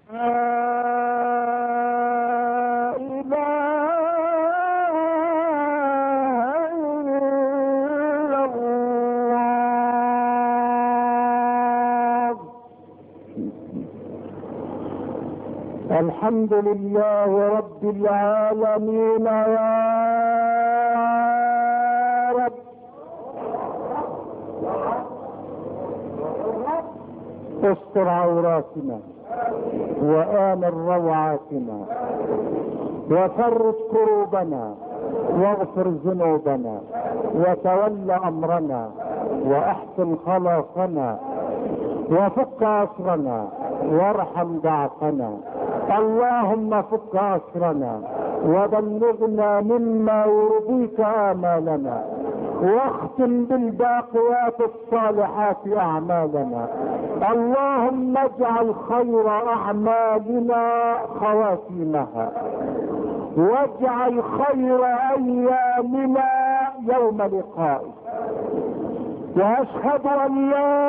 الحمد لله رب العالمين يا رب استر عوراتنا وآمن روعاتنا وفرج كروبنا واغفر ذنوبنا وتول امرنا واحسن خلاصنا وفك اسرنا وارحم ضعفنا اللهم فك اسرنا وبلغنا مما يرضيك امالنا واختم بالباقيات الصالحات اعمالنا اللهم اجعل خير اعمالنا خواتيمها واجعل خير ايامنا يوم لقائك واشهد ان لا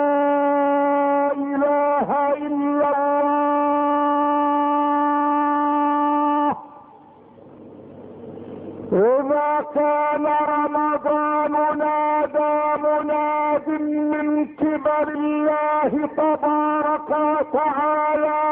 اله الا الله اذا كان رمضان نادى مناد من كبر الله تبارك وتعالى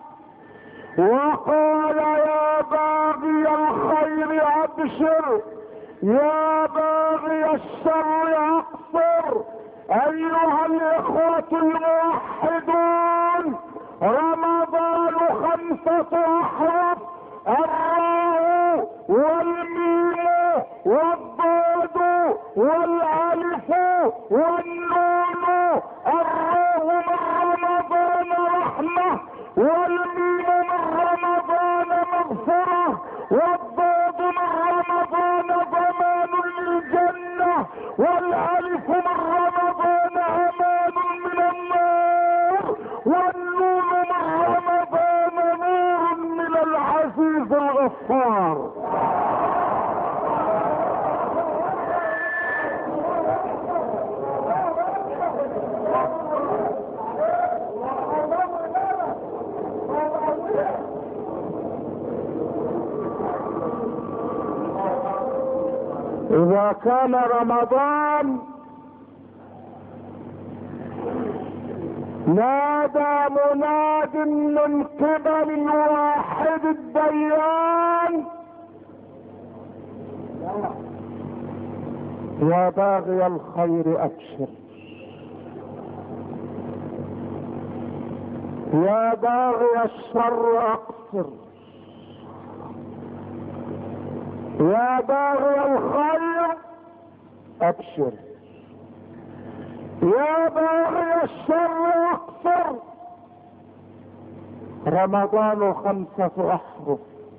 وقال يا باغي الخير ابشر يا باغي الشر اقصر ايها الاخوة الموحدون رمضان خمسة احرف الراء والميم والضاد والالف والنون الراء من رمضان رحمة والميم من رمضان مغفرة والضاد من رمضان ضمان للجنة والالف من رمضان امان من النار والنون من رمضان نور من العزيز الغفار اذا كان رمضان نادى مناد من قبل الواحد الديان يا باغي الخير ابشر يا باغي الشر اقصر يا باغي الخير ابشر يا باغي الشر اقصر رمضان خمسة احرف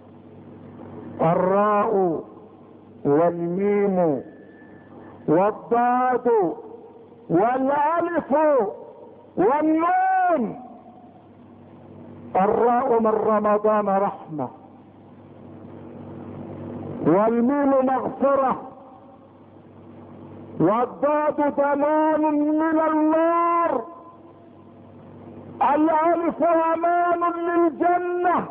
الراء والميم والضاد والالف والنون الراء من رمضان رحمه والميم مغفرة والضاد ضمان من النار الالف امان للجنة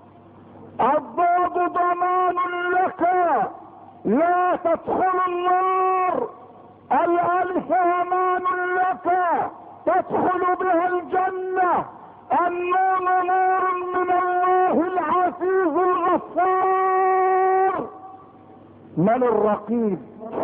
الضاد ضمان لك لا تدخل النار الالف امان لك تدخل بها الجنة النون نور من الله العزيز الغفار من الرقيب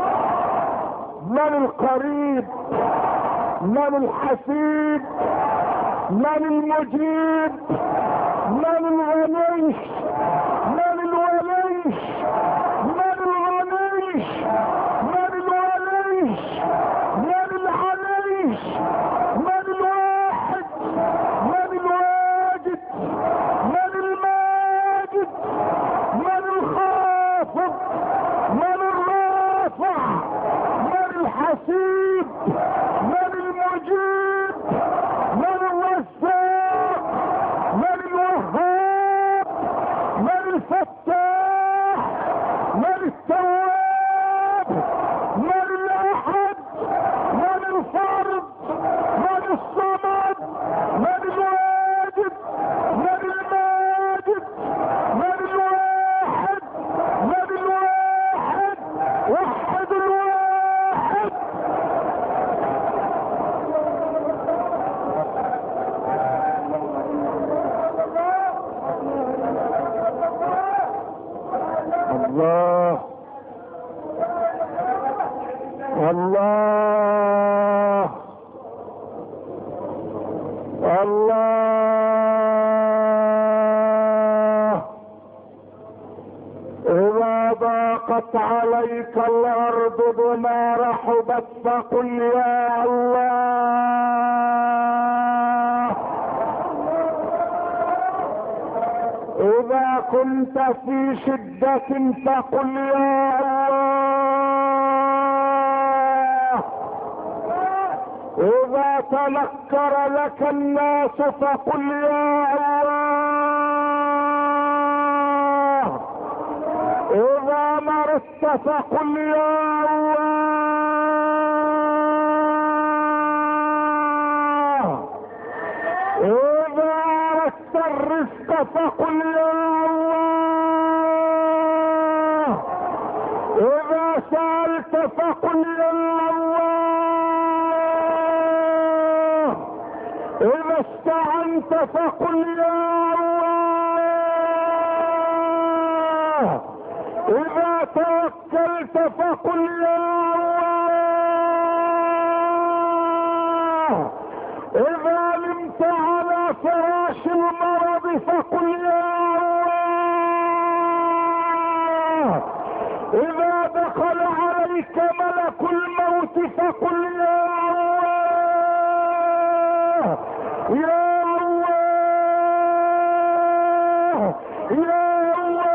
من القريب من الحسيب من المجيب من الغنيش من الوليش من الغنيش من الوليش من العليش من الواحد من الواجد من الماجد من الخافض من الرافع من الحسيب من المجيب من الوساق من الوهاب من الفتاح من التواب من الاحد من الفرد من الصمد من الواجد من الله الله الله إذا ضاقت عليك الأرض بما رحبت فقل يا الله إذا كنت في شدة فقل يا الله إذا تنكر لك الناس فقل يا الله إذا مرضت فقل يا الله إذا أردت الرزق فقل يا الله إذا سألت فقل يا الله إذا استعنت فقل يا الله إذا توكلت فقل يا الله إذا نمت على فراش المرض فقل يا الله إذا دخل عليك ملك الموت فقل يا الله يا الله يا الله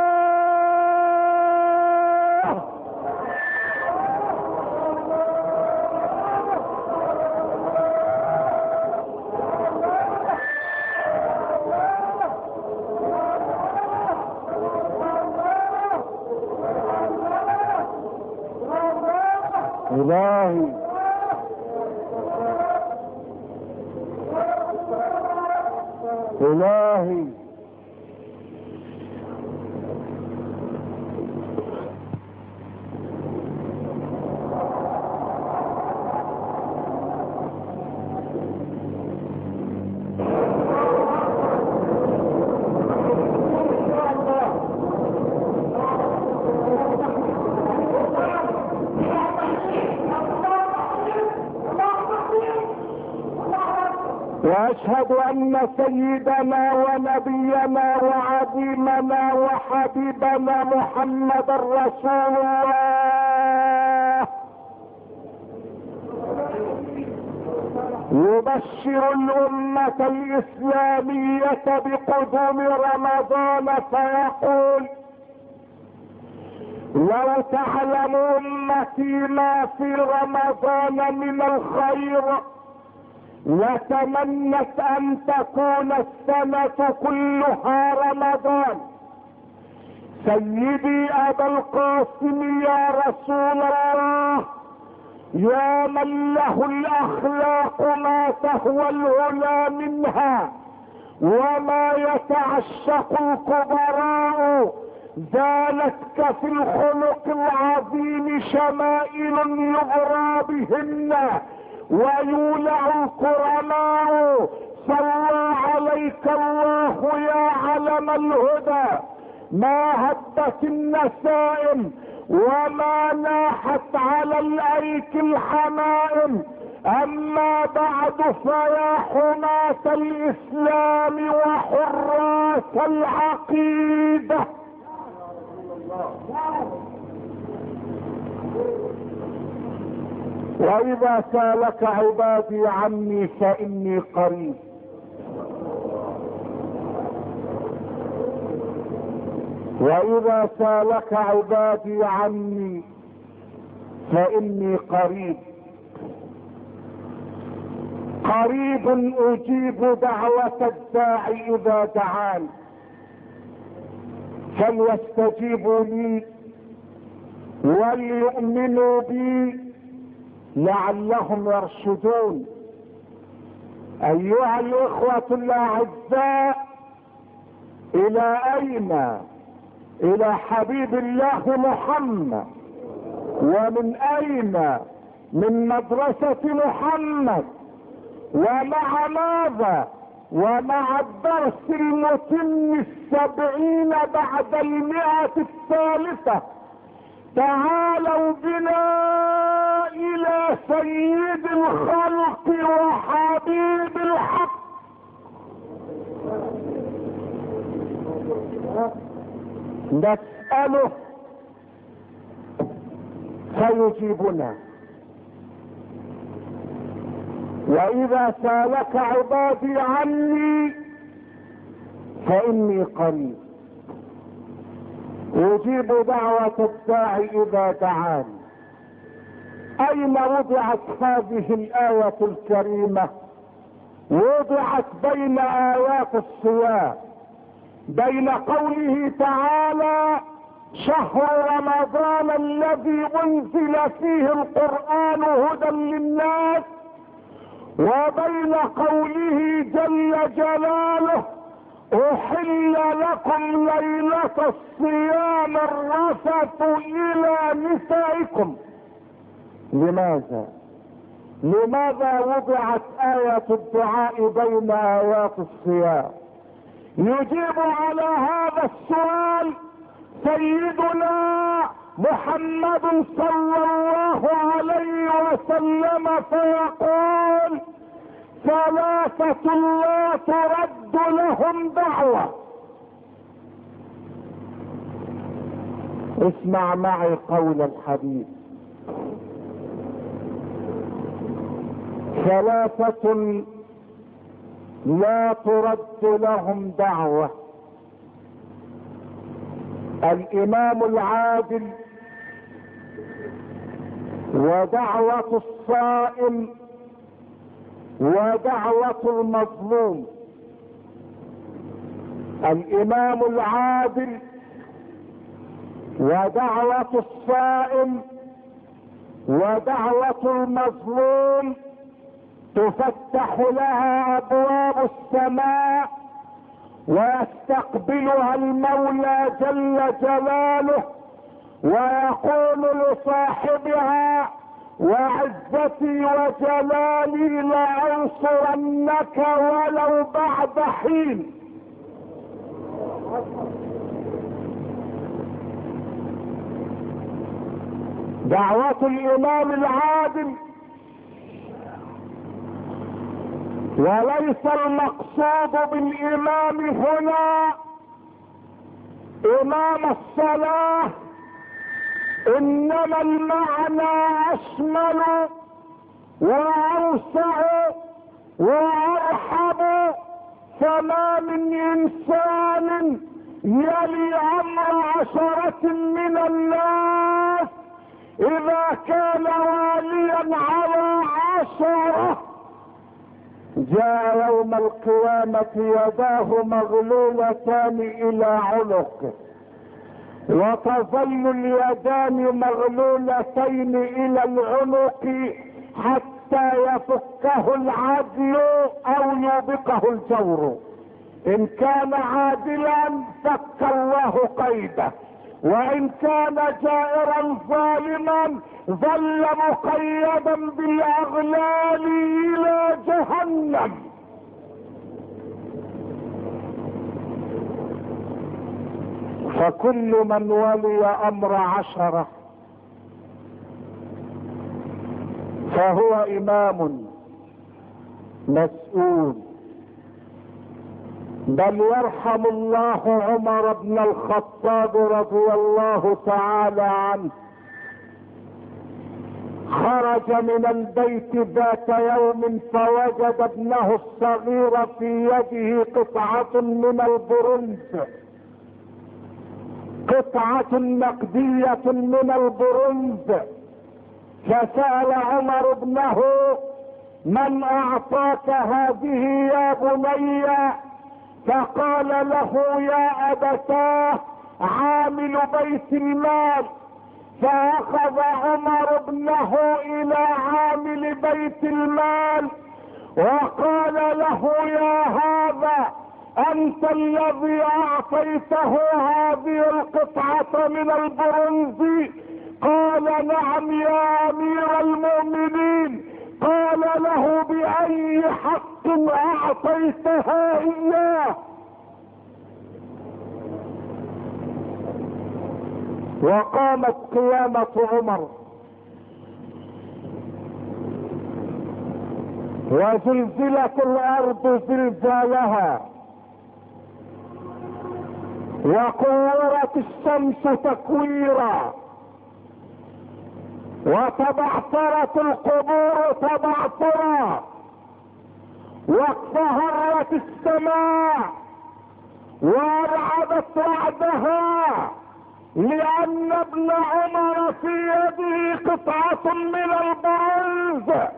إلهي إلهي واشهد ان سيدنا ونبينا وعظيمنا وحبيبنا محمد رسول الله يبشر الامة الاسلامية بقدوم رمضان فيقول لو تعلم امتي ما في رمضان من الخير وتمنت ان تكون السنة كلها رمضان سيدي ابا القاسم يا رسول الله يا من له الاخلاق ما تهوى العلا منها وما يتعشق الكبراء زالتك في الخلق العظيم شمائل يغرى بهن ويولع الكرماء صلى عليك الله يا علم الهدى ما هبت النسائم وما ناحت على الايك الحمائم اما بعد فيا حماة الاسلام وحراس العقيده واذا سالك عبادي عني فاني قريب واذا سالك عبادي عني فاني قريب قريب اجيب دعوة الداعي اذا دعان فليستجيبوا لي وليؤمنوا بي لعلهم يرشدون ايها الاخوة الاعزاء الى اين الى حبيب الله محمد ومن اين من مدرسة محمد ومع ماذا ومع الدرس المتم السبعين بعد المئة الثالثة تعالوا بنا الى سيد الخلق وحبيب الحق نسأله فيجيبنا واذا سالك عبادي عني فاني قريب اجيب دعوة الداعي اذا دعاني اين وضعت هذه الاية الكريمة وضعت بين ايات الصيام بين قوله تعالى شهر رمضان الذي انزل فيه القرآن هدى للناس وبين قوله جل جلاله احل لكم ليلة الصيام الرفث الى نسائكم لماذا لماذا وضعت آية الدعاء بين آيات الصيام يجيب على هذا السؤال سيدنا محمد صلى الله عليه وسلم فيقول ثلاثة لا ترد لهم دعوة اسمع معي قول الحديث ثلاثة لا ترد لهم دعوة الامام العادل ودعوة الصائم ودعوة المظلوم الامام العادل ودعوة الصائم ودعوة المظلوم تفتح لها ابواب السماء ويستقبلها المولى جل جلاله ويقول لصاحبها وعزتي وجلالي لانصرنك ولو بعد حين دعوة الامام العادل وليس المقصود بالامام هنا امام الصلاة انما المعنى اشمل واوسع وارحب فما من انسان يلي امر عشرة من الناس اذا كان واليا على عشره جاء يوم القيامة يداه مغلولتان الى عنقه وتظل اليدان مغلولتين الى العنق حتى يفكه العدل او يوبقه الجور ان كان عادلا فك الله قيده وان كان جائرا ظالما ظل مقيدا بالاغلال الى جهنم فكل من ولي امر عشره فهو امام مسؤول بل يرحم الله عمر بن الخطاب رضي الله تعالى عنه خرج من البيت ذات يوم فوجد ابنه الصغير في يده قطعة من البرنس قطعة نقدية من البرنس فسأل عمر ابنه من اعطاك هذه يا بني فقال له يا ابتاه عامل بيت المال فاخذ عمر ابنه الى عامل بيت المال وقال له يا هذا انت الذي اعطيته هذه القطعة من البرنز قال نعم يا امير المؤمنين قال له باي حق اعطيتها اياه وقامت قيامة عمر وزلزلت الارض زلزالها وكورت الشمس تكويرا وتبعثرت القبور تبعثرا واقتهرت السماء وارعبت رعدها لان ابن عمر في يده قطعة من البرز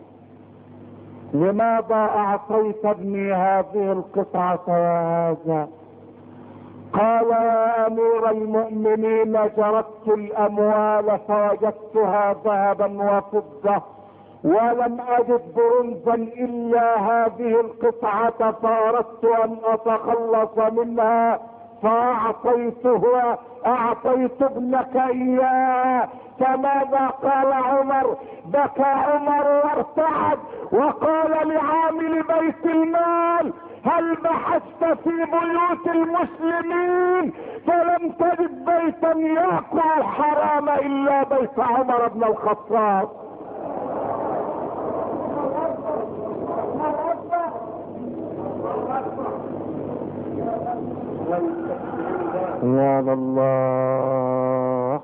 لماذا اعطيت ابني هذه القطعة يا هذا قال يا امير المؤمنين جردت الاموال فوجدتها ذهبا وفضة ولم اجد برنزا الا هذه القطعة فاردت ان اتخلص منها فاعطيته اعطيت ابنك اياه فماذا قال عمر بكى عمر وارتعد وقال لعامل بيت المال هل بحثت في بيوت المسلمين فلم تجد بيتا ياكل الحرام الا بيت عمر بن الخطاب يا الله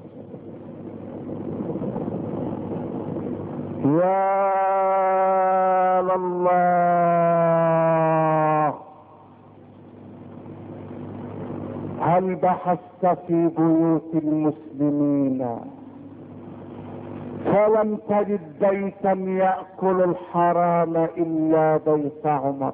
يا الله هل بحثت في بيوت المسلمين فلم تجد بيتا ياكل الحرام الا بيت عمر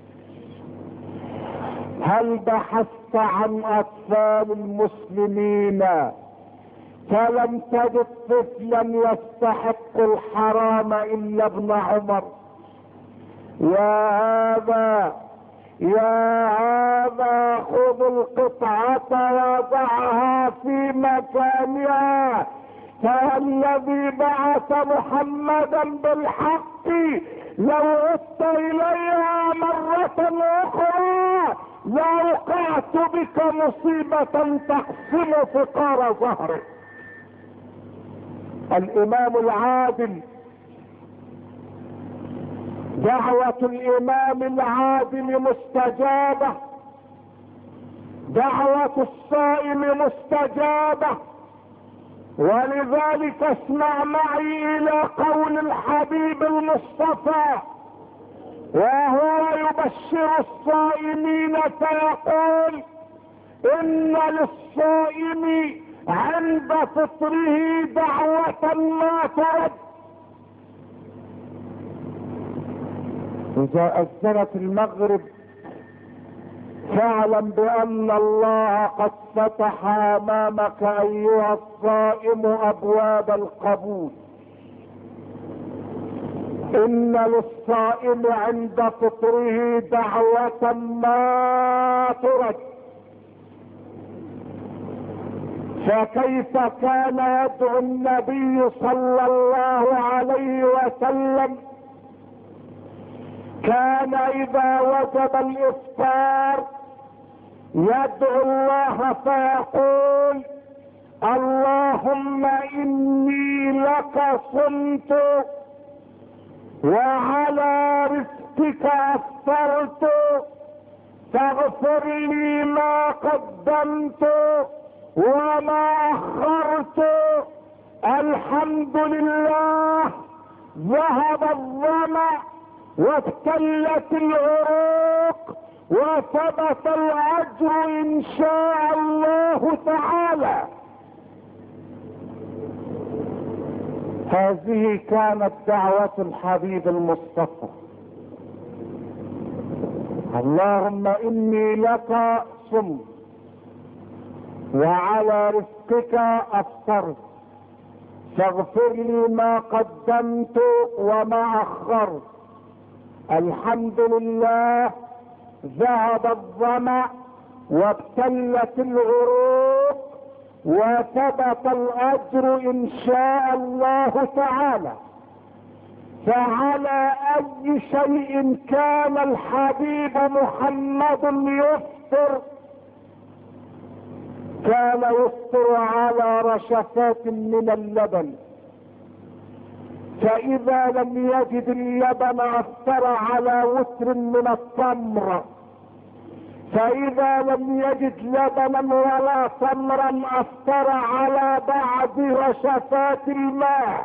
هل بحثت عن اطفال المسلمين فلم تجد طفلا يستحق الحرام الا ابن عمر يا هذا يا هذا خذ القطعة وضعها في مكانها فالذي بعث محمدا بالحق لو عدت اليها مرة اخرى لوقعت بك مصيبة تقسم فقار ظهرك الامام العادل دعوة الامام العادل مستجابة دعوة الصائم مستجابة ولذلك اسمع معي الى قول الحبيب المصطفى وهو يبشر الصائمين فيقول ان للصائم عند فطره دعوة ما ترد اذا اذنت المغرب فاعلم بان الله قد فتح امامك ايها الصائم ابواب القبول ان للصائم عند فطره دعوة ما ترد فكيف كان يدعو النبي صلى الله عليه وسلم كان اذا وجب الافطار يدعو الله فيقول اللهم اني لك صمت وعلى رزقك افطرت فاغفر لي ما قدمت وما اخرت الحمد لله ذهب الظمأ وابتلت العروق وثبت الاجر ان شاء الله تعالى هذه كانت دعوة الحبيب المصطفى اللهم اني لك صمت وعلى رزقك افطرت فاغفر لي ما قدمت وما اخرت الحمد لله ذهب الظمأ وابتلت العروق وثبت الاجر ان شاء الله تعالى فعلى اي شيء كان الحبيب محمد يفطر كان يفطر على رشفات من اللبن فاذا لم يجد اللبن افطر على وتر من التمر فاذا لم يجد لبنا ولا تمرا افطر على بعض رشفات الماء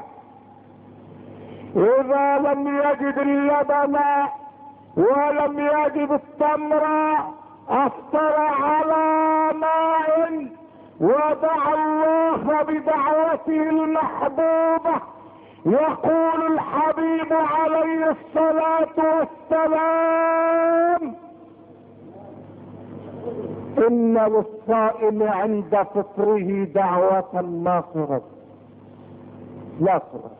اذا لم يجد اللبن ولم يجد التمر افطر على ماء ودعا الله بدعوته المحبوبه يقول الحبيب عليه الصلاه والسلام ان للصائم عند فطره دعوة لا ترد لا ترد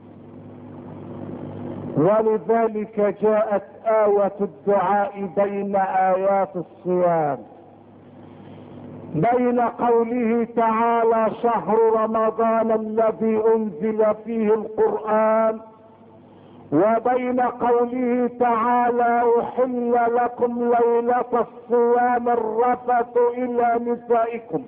ولذلك جاءت آية الدعاء بين آيات الصيام بين قوله تعالى شهر رمضان الذي أنزل فيه القرآن وبين قوله تعالى احل لكم ليلة الصيام الرفث الى نسائكم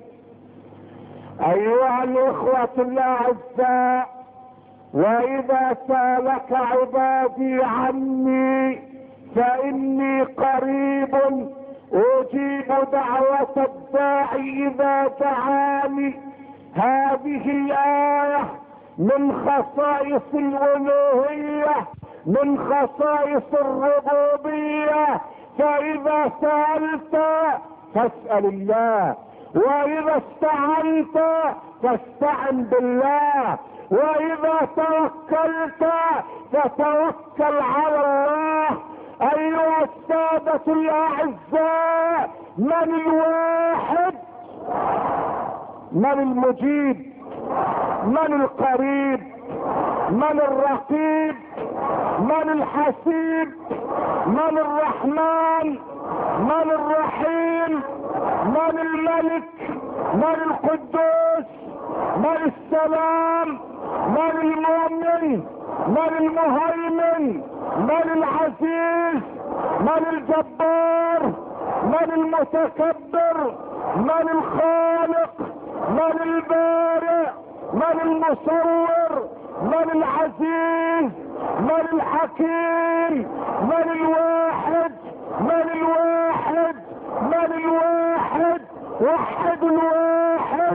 ايها الاخوة الاعزاء واذا سالك عبادي عني فاني قريب اجيب دعوة الداعي اذا دعاني هذه الايه من خصائص الالوهية من خصائص الربوبية فاذا سألت فاسأل الله واذا استعنت فاستعن بالله واذا توكلت فتوكل على الله ايها السادة الاعزاء من الواحد من المجيب من القريب من الرقيب من الحسيب من الرحمن من الرحيم من الملك من القدوس من السلام من المؤمن من المهيمن من العزيز من الجبار من المتكبر من الخالق من البارئ من المصور من العزيز من الحكيم من الواحد من الواحد من الواحد وحد الواحد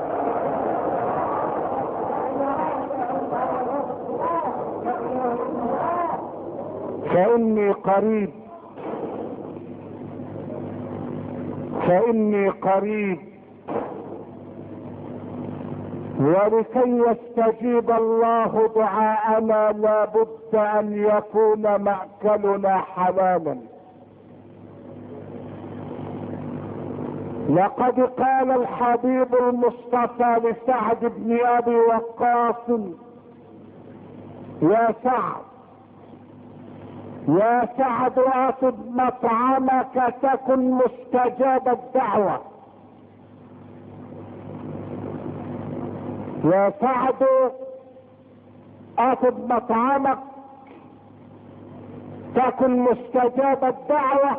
فاني قريب فاني قريب ولكي يستجيب الله دعاءنا لا بد ان يكون ماكلنا حلالا لقد قال الحبيب المصطفى لسعد بن ابي وقاص يا سعد يا سعد اطب مطعمك تكن مستجاب الدعوه يا سعد اطب مطعمك تكن مستجاب الدعوة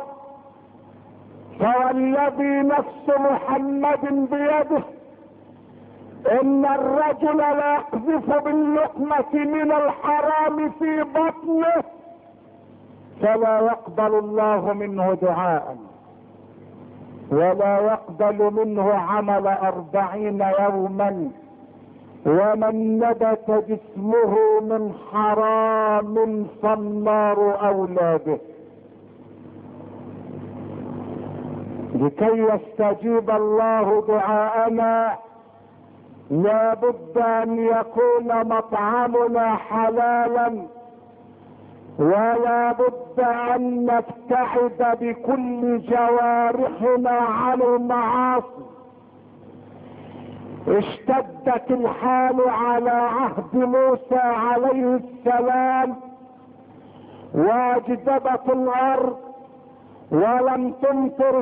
فوالذي نفس محمد بيده ان الرجل لا يقذف باللقمة من الحرام في بطنه فلا يقبل الله منه دعاء ولا يقبل منه عمل اربعين يوما ومن نبت جسمه من حرام فالنار اولى به لكي يستجيب الله دعاءنا لا بد ان يكون مطعمنا حلالا ولا بد ان نبتعد بكل جوارحنا عن المعاصي اشتدت الحال على عهد موسى عليه السلام واجدبت الارض ولم تمطر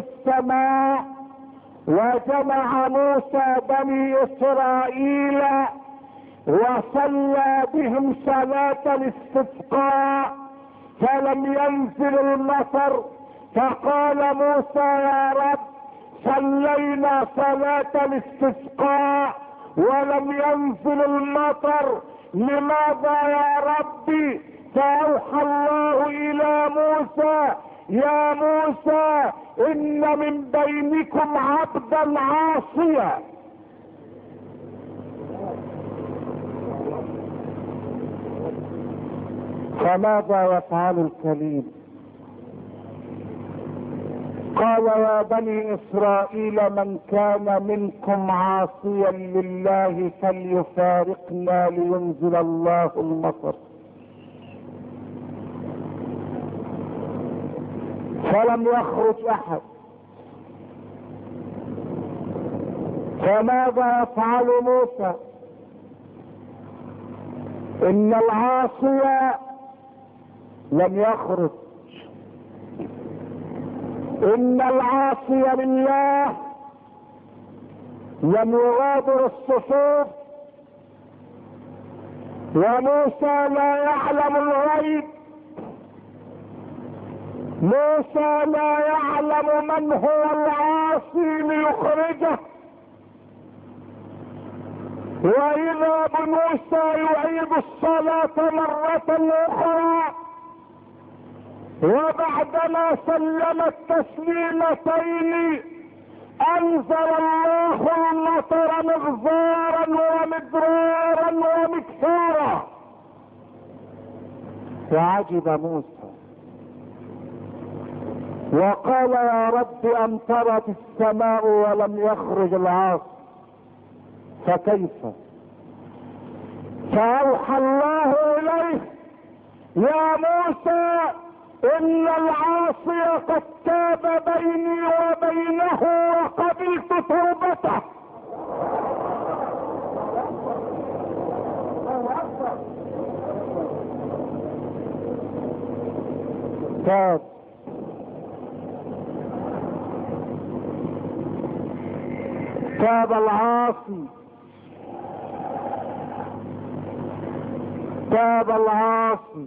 السماء وجمع موسى بني اسرائيل وصلى بهم صلاة الاستسقاء فلم ينزل المطر فقال موسى يا رب صلينا صلاة الاستسقاء ولم ينزل المطر لماذا يا ربي فاوحى الله الى موسى يا موسى ان من بينكم عبدا عاصيا فماذا يفعل الكليم قال يا بني اسرائيل من كان منكم عاصيا لله فليفارقنا لينزل الله المطر فلم يخرج احد فماذا يفعل موسى ان العاصي لم يخرج ان العاصي لله لم يغادر الصفوف وموسى لا يعلم الغيب موسى لا يعلم من هو العاصي ليخرجه واذا بموسى يعيد الصلاة مرة اخرى وبعدما سلم التسليمتين انزل الله المطر مغزارا ومدرارا ومكسارا فعجب موسى وقال يا رب امطرت السماء ولم يخرج العاص فكيف فاوحى الله اليه يا موسى ان العاصي قد تاب بيني وبينه وقبلت توبته تاب تاب العاصي تاب العاصي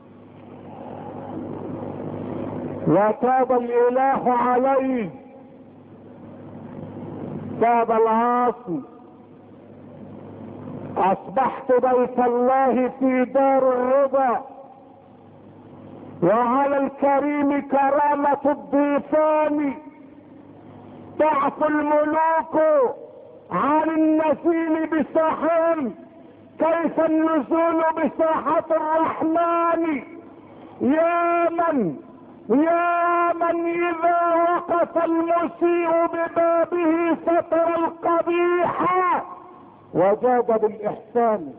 وتاب الاله عليه تاب العاصي اصبحت بيت الله في دار الرضا وعلى الكريم كرامة الضيفان تعفو الملوك عن النزيل بساحهم كيف النزول بساحة الرحمن يا من يا من اذا وقف المسيء ببابه ستر القبيح وجاد بالاحسان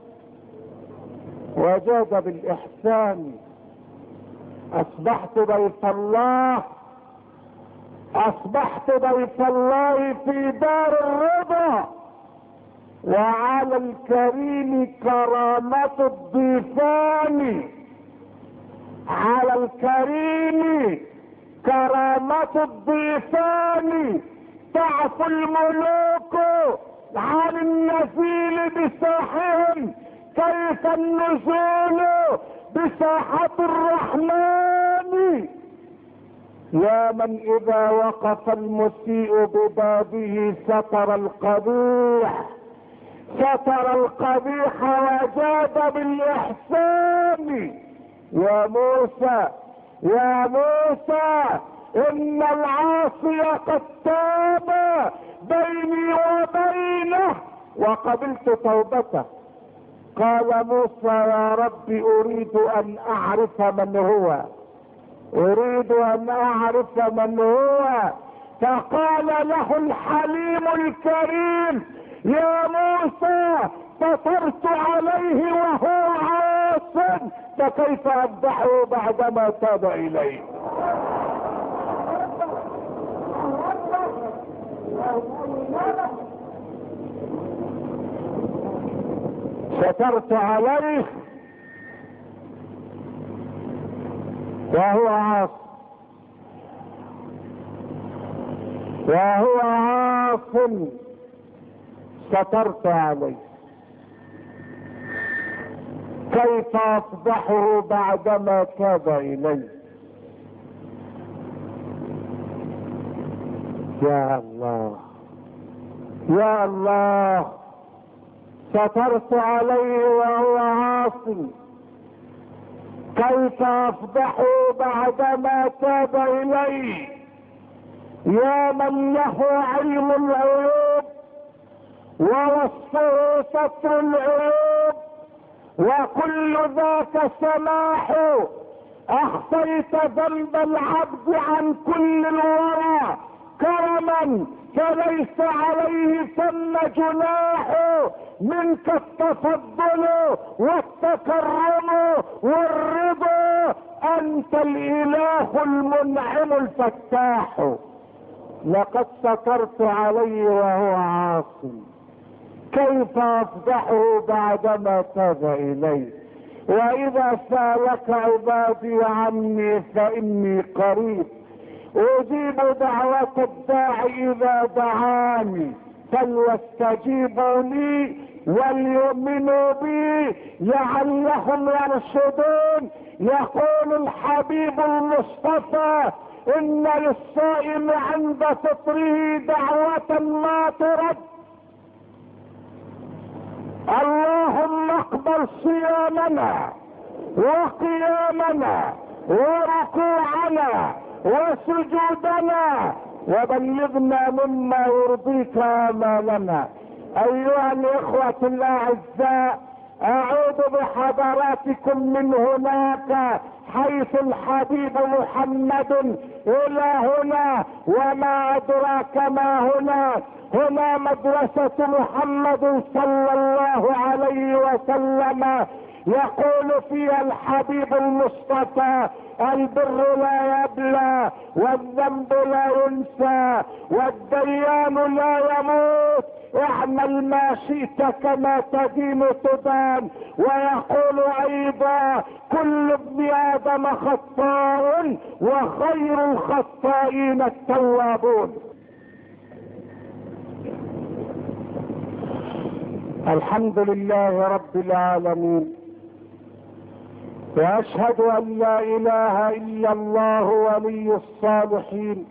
وجاد بالاحسان اصبحت بيت الله اصبحت بيت الله في دار الرضا وعلى الكريم كرامة الضيفان على الكريم كرامة الضيفان تعفو الملوك عن النزيل بساحهم كيف النزول بساحة الرحمن يا من اذا وقف المسيء ببابه ستر القبيح ستر القبيح وجاد بالاحسان يا موسى يا موسى ان العاصي قد تاب بيني وبينه وقبلت توبته قال موسى يا رب اريد ان اعرف من هو اريد ان اعرف من هو فقال له الحليم الكريم يا موسى فطرت عليه وهو عاص فكيف اذبحه بعدما تاب الي سترت عليه وهو عاص وهو عاص سترت عليه كيف افضحه بعدما تاب الي يا الله يا الله سترت عليه وهو عاصي كيف افضحه بعدما تاب الي يا من له علم العيوب ووصفه ستر العيوب وكل ذاك سماح اخفيت ذنب العبد عن كل الورى كرما فليس عليه ثم جناح منك التفضل والتكرم والرضا انت الاله المنعم الفتاح لقد سترت عليه وهو عاصي كيف افضحه بعدما تاب الي واذا سالك عبادي عني فاني قريب اجيب دعوة الداعي اذا دعاني فليستجيبوا لي وليؤمنوا بي لعلهم يرشدون يقول الحبيب المصطفى ان للصائم عند فطره دعوة ما ترد اللهم اقبل صيامنا وقيامنا وركوعنا وسجودنا وبلغنا مما يرضيك امالنا ايها الاخوة الاعزاء اعود بحضراتكم من هناك حيث الحبيب محمد الى هنا وما ادراك ما هنا هنا مدرسة محمد صلى الله عليه وسلم يقول فيها الحبيب المصطفى البر لا يبلى والذنب لا ينسى والديان لا يموت اعمل ما شئت كما تدين تدان ويقول ايضا كل ابن ادم خطاء وخير الخطائين التوابون الحمد لله رب العالمين واشهد ان لا اله الا الله ولي الصالحين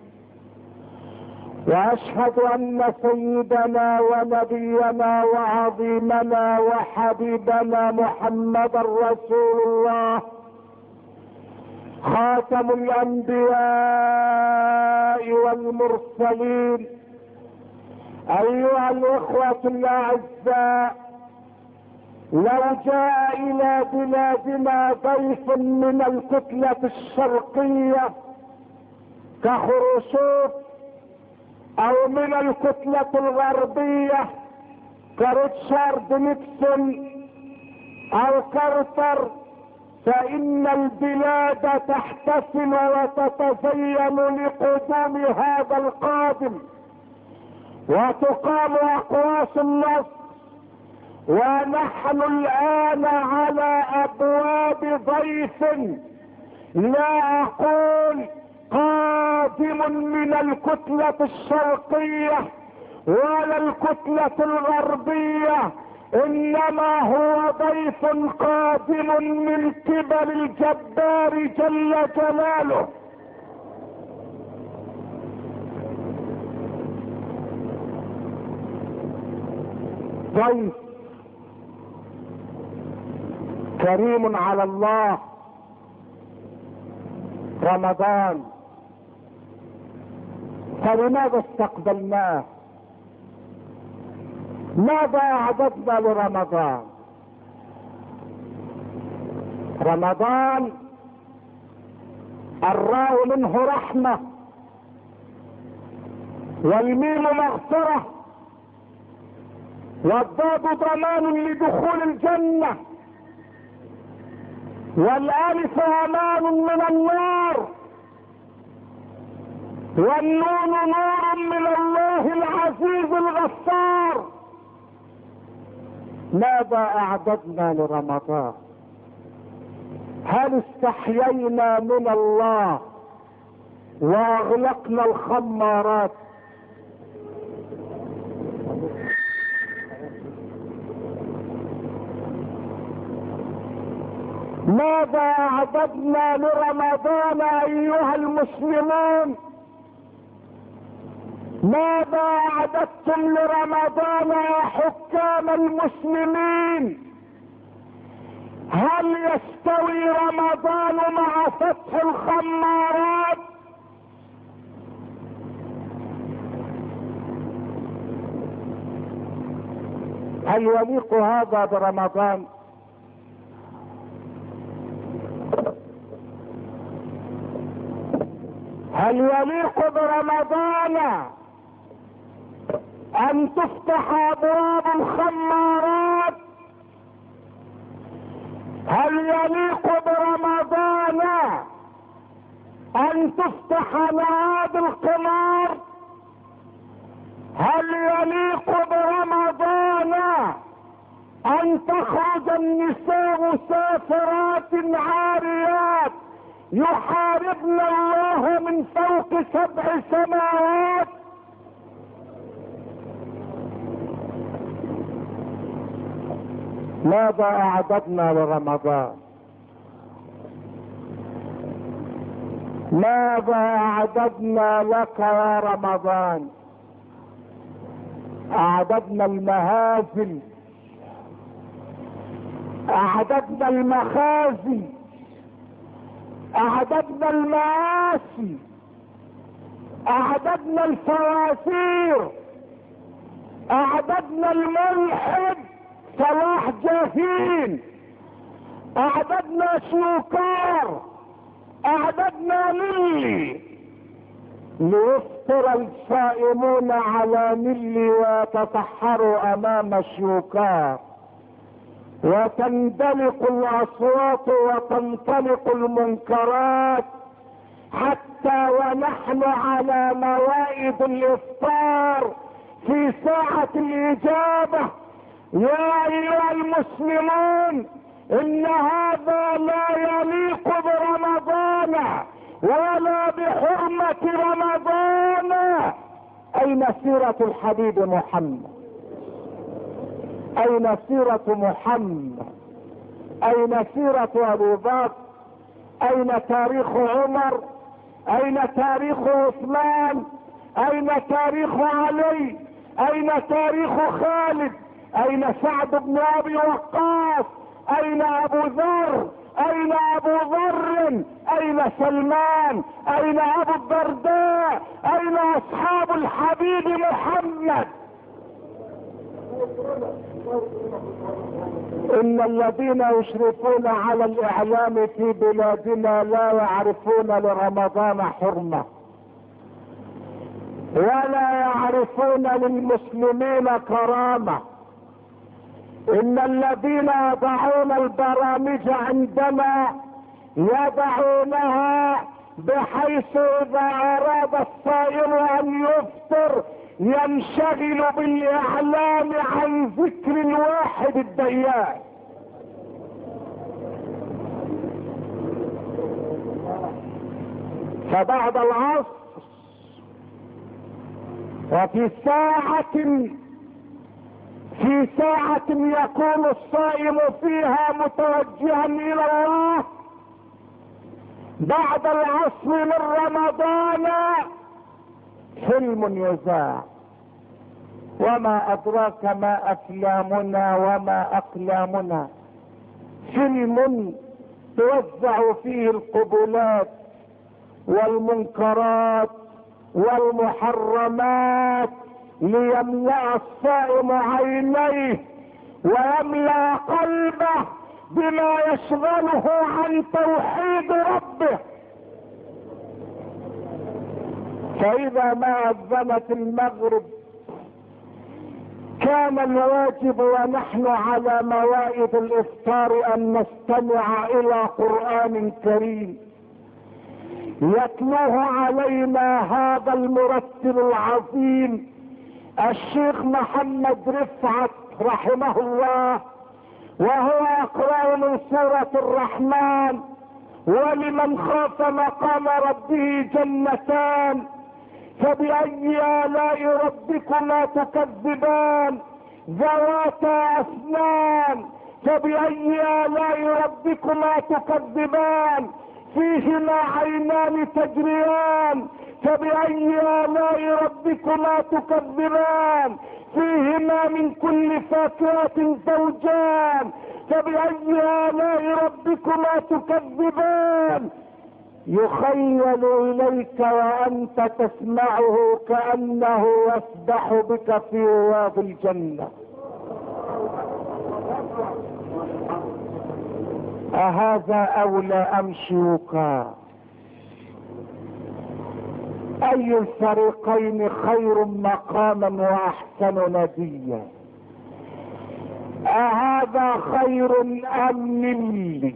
واشهد ان سيدنا ونبينا وعظيمنا وحبيبنا محمدا رسول الله خاتم الانبياء والمرسلين ايها الاخوه الاعزاء لو جاء الى بلادنا ضيف من الكتلة الشرقية كخروشوف او من الكتلة الغربية كريتشارد نيكسون او كارتر فان البلاد تحتفل وتتزين لقدوم هذا القادم وتقام اقواس النصر ونحن الان على ابواب ضيف لا اقول قادم من الكتلة الشرقية ولا الكتلة الغربية انما هو ضيف قادم من قبل الجبار جل جلاله ضيف كريم على الله رمضان فلماذا استقبلناه ماذا اعددنا لرمضان رمضان الراء منه رحمة والميم مغفرة والضاد ضمان لدخول الجنة والالف امان من النار والنون نور من الله العزيز الغفار ماذا اعددنا لرمضان هل استحيينا من الله واغلقنا الخمارات ماذا اعددنا لرمضان ايها المسلمون ماذا اعددتم لرمضان يا حكام المسلمين هل يستوي رمضان مع فتح الخمارات هل يليق هذا برمضان هل يليق برمضان ان تفتح ابواب الخمارات هل يليق برمضان ان تفتح نوادي القمار هل يليق برمضان ان تخرج النساء سافرات عاريات يحاربن الله من فوق سبع سماوات ماذا اعددنا لرمضان ماذا اعددنا لك يا رمضان اعددنا المهازل اعددنا المخازي اعددنا المآسي اعددنا الفواسير اعددنا الملحد صلاح جاهين اعددنا شوكار اعددنا للي ليفطر الصائمون على نلي ويتسحروا امام شوكار وتندلق الاصوات وتنطلق المنكرات حتى ونحن على موائد الافطار في ساعة الاجابة يا ايها المسلمون ان هذا لا يليق برمضان ولا بحرمة رمضان اين سيرة الحبيب محمد اين سيرة محمد اين سيرة ابو بكر اين تاريخ عمر اين تاريخ عثمان اين تاريخ علي اين تاريخ خالد اين سعد بن ابي وقاص اين ابو ذر اين ابو ذر اين سلمان اين ابو الدرداء اين اصحاب الحبيب محمد ان الذين يشرفون على الاعلام في بلادنا لا يعرفون لرمضان حرمه ولا يعرفون للمسلمين كرامه ان الذين يضعون البرامج عندنا يضعونها بحيث اذا اراد الصائم ان يفطر ينشغل بالاعلام عن ذكر الواحد الديان فبعد العصر وفي ساعة في ساعة يكون الصائم فيها متوجها الى الله بعد العصر من رمضان فيلم يذاع وما ادراك ما افلامنا وما اقلامنا فيلم توزع فيه القبلات والمنكرات والمحرمات ليملا الصائم عينيه ويملا قلبه بما يشغله عن توحيد ربه فاذا ما اذنت المغرب كان الواجب ونحن على موائد الافطار ان نستمع الى قران كريم يتلوه علينا هذا المرتل العظيم الشيخ محمد رفعت رحمه الله وهو يقرا من سوره الرحمن ولمن خاف مقام ربه جنتان فبأي آلاء ربكما تكذبان ذواتا أسنان فبأي آلاء ربكما تكذبان فيهما عينان تجريان فبأي آلاء ربكما تكذبان فيهما من كل فاكهة زوجان فبأي آلاء ربكما تكذبان يخيل إليك وأنت تسمعه كأنه يسبح بك في رواد الجنة أهذا أولى أم شيوكا أي الفريقين خير مقاما وأحسن نديا أهذا خير أم مني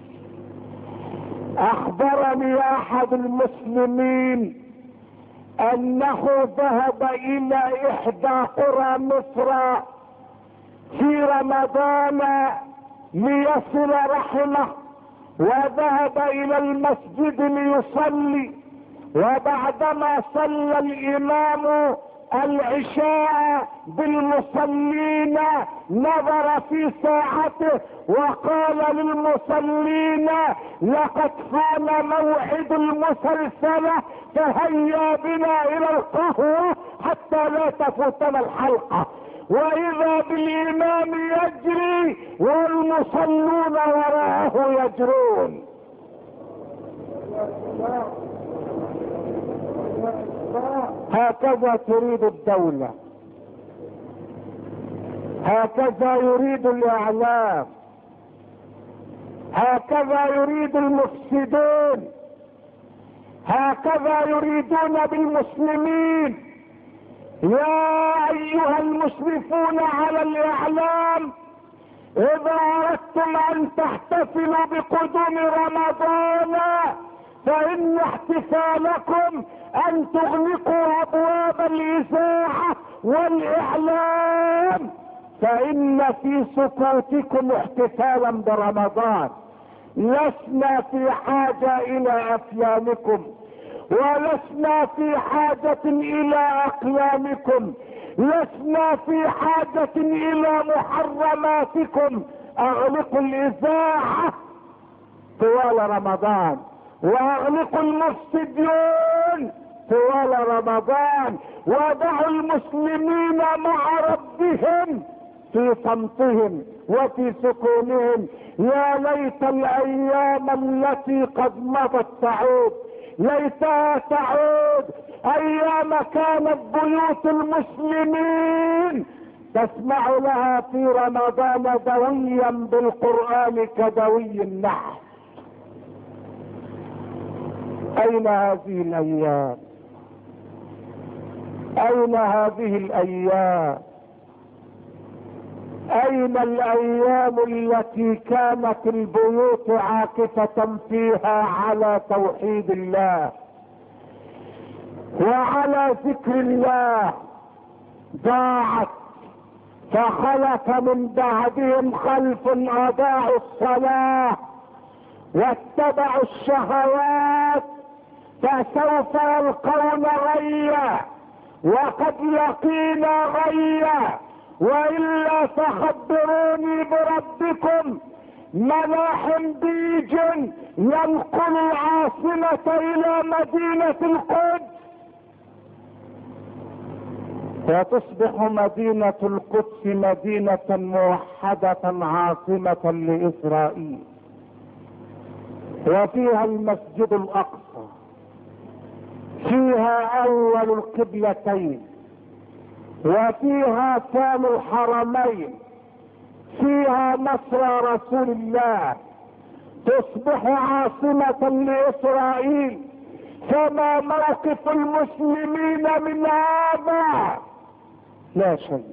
أخبرني أحد المسلمين أنه ذهب إلى إحدى قرى مصر في رمضان ليصل رحمه وذهب الى المسجد ليصلي وبعدما صلى الامام العشاء بالمصلين نظر في ساعته وقال للمصلين لقد حان موعد المسلسلة فهيا بنا الى القهوة حتى لا تفوتنا الحلقة واذا بالامام يجري والمصلون وراءه يجرون هكذا تريد الدولة هكذا يريد الاعلام هكذا يريد المفسدون هكذا يريدون بالمسلمين يا ايها المشرفون على الاعلام اذا اردتم ان تحتفلوا بقدوم رمضان فان احتفالكم ان تغلقوا ابواب الاذاعه والاعلام فان في سكوتكم احتفالا برمضان لسنا في حاجه الى افلامكم ولسنا في حاجة الى اقلامكم لسنا في حاجة الى محرماتكم اغلقوا الاذاعة طوال رمضان واغلقوا المفسدين طوال رمضان ودعوا المسلمين مع ربهم في صمتهم وفي سكونهم يا ليت الايام التي قد مضت تعود ليتها تعود ايام كانت بيوت المسلمين تسمع لها في رمضان دويا بالقرآن كدوي النحل اين هذه الايام اين هذه الايام اين الايام التي كانت البيوت عاكفة فيها على توحيد الله وعلى ذكر الله ضاعت فخلف من بعدهم خلف اضاعوا الصلاة واتبعوا الشهوات فسوف يلقون غيا وقد لقينا غيا والا فخبروني بربكم ملاحم بيج ينقل العاصمة الى مدينة القدس فتصبح مدينة القدس مدينة موحدة عاصمة لإسرائيل وفيها المسجد الأقصى فيها أول القبلتين وفيها ثاني الحرمين فيها مصر رسول الله تصبح عاصمة لإسرائيل فما موقف المسلمين من هذا لا شيء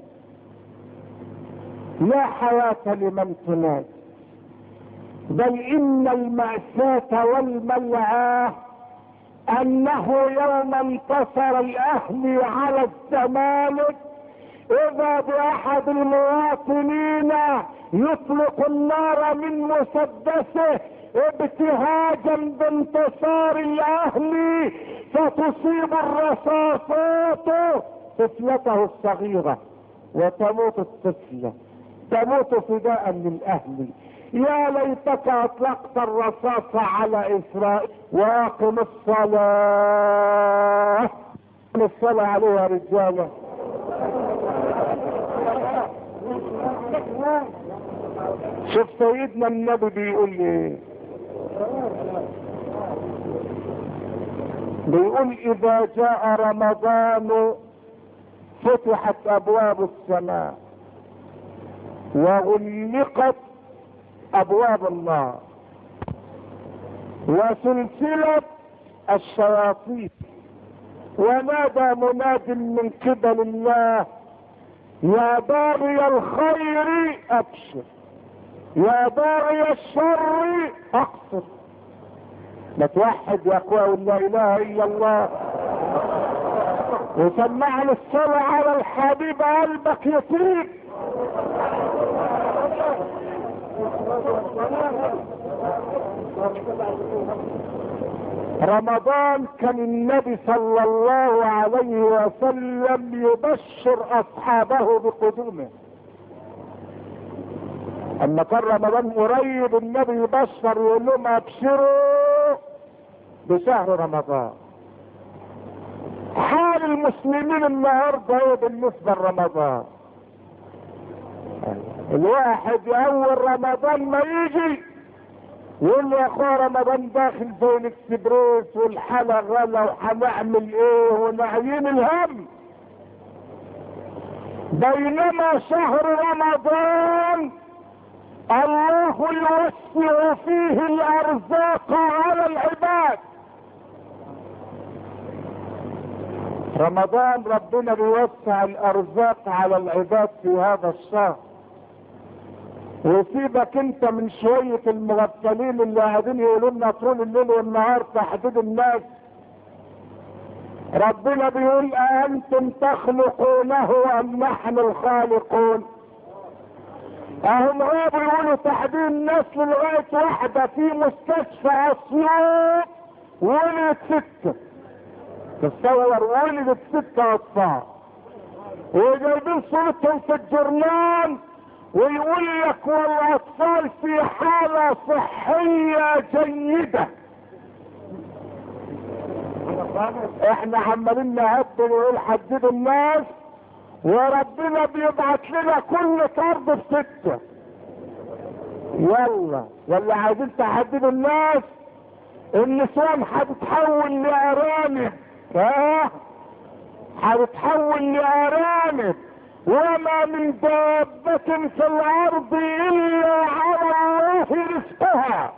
لا حياة لمن تنادي بل ان المأساة والملعاه انه يوم انتصر الاهلي على الزمالك اذا باحد المواطنين يطلق النار من مسدسه ابتهاجا بانتصار الاهلي فتصيب الرصاصات طفلته الصغيرة وتموت الطفلة تموت فداء للاهل يا ليتك اطلقت الرصاص على اسرائيل واقم الصلاة الصلاة عليها رجالة شوف سيدنا النبي بيقول لي بيقول اذا جاء رمضان فتحت ابواب السماء وغلقت ابواب النار وسلسلة الشياطين ونادى مناد من قبل الله يا باغي الخير ابشر يا باغي الشر اقصر ما توحد يا اخوة لا اله الا الله وسمعنا الصلاة على الحبيب قلبك يطيب رمضان كان النبي صلى الله عليه وسلم يبشر اصحابه بقدومه اما كان رمضان قريب النبي يبشر يقول لهم ابشروا بشهر رمضان حال المسلمين النهارده ايه بالنسبه لرمضان الواحد اول رمضان ما يجي يقول له يا اخويا رمضان داخل زي الاكسبريس والحلا غلا وهنعمل ايه ونعيين الهم بينما شهر رمضان الله يوسع فيه الارزاق على العباد رمضان ربنا بيوسع الارزاق على العباد في هذا الشهر وسيبك انت من شوية المغفلين اللي قاعدين يقولوا لنا طول الليل والنهار تحديد الناس ربنا بيقول أأنتم تخلقونه أم نحن الخالقون اهم غابوا يقولوا تحديد الناس لغاية واحدة في مستشفى اسيوط ولدت ستة تصور ولدت ستة اطفال وجايبين صورتهم في الجرنان ويقول لك والاطفال في حالة صحية جيدة احنا عمالين نهبل ونقول حددوا الناس وربنا بيبعت لنا كل طرد بستة يلا ولا عايزين تحددوا الناس النسوان هتتحول لارانب ها هتتحول لارانب وما من دابة في الارض الا على الله رزقها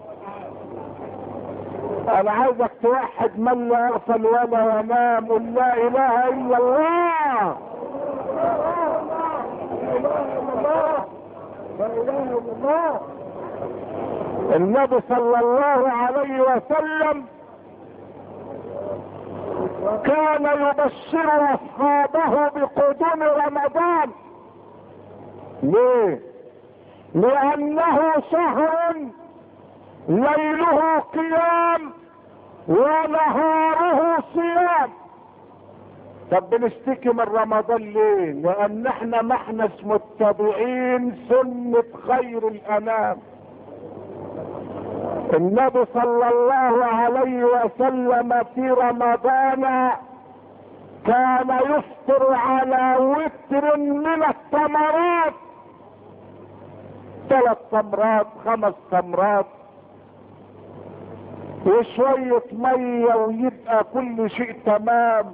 انا عايزك توحد من لا يغفل ولا ينام قل لا اله الا الله النبي صلى الله عليه وسلم كان يبشر اصحابه بقدوم رمضان ليه لانه شهر ليله قيام ونهاره صيام طب بنشتكي من رمضان ليه لان احنا ما احناش متبعين سنة خير الانام النبي صلى الله عليه وسلم في رمضان كان يفطر على وتر من التمرات ثلاث تمرات خمس تمرات وشوية مية ويبقى كل شيء تمام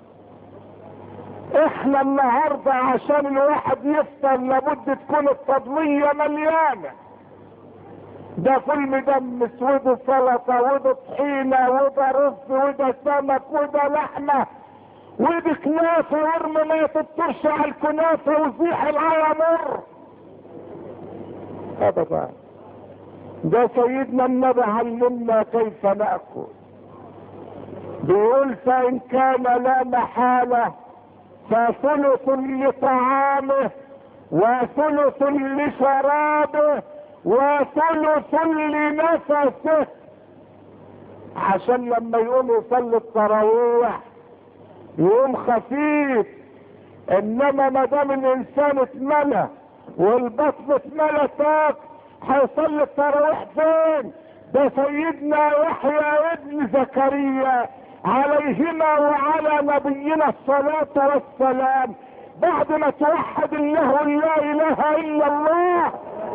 احنا النهاردة عشان الواحد يفطر لابد تكون الطبلية مليانة ده فول مدمس وده سلطة وده طحينة وده رز وده سمك وده لحمة وده كنافة ورمي ما تطرش على الكنافة وزيح العيا مر ابدا ده سيدنا النبي علمنا كيف ناكل بيقول فان كان لا محاله فثلث لطعامه وثلث لشرابه وثلث لنفسه عشان لما يقوم يصلي التراويح يقوم خفيف انما ما دام الانسان اتملى والبطن اتملتك هيصلي التراويح فين ده سيدنا يحيى ابن زكريا عليهما وعلى نبينا الصلاة والسلام بعد ما توحد الله لا اله الا الله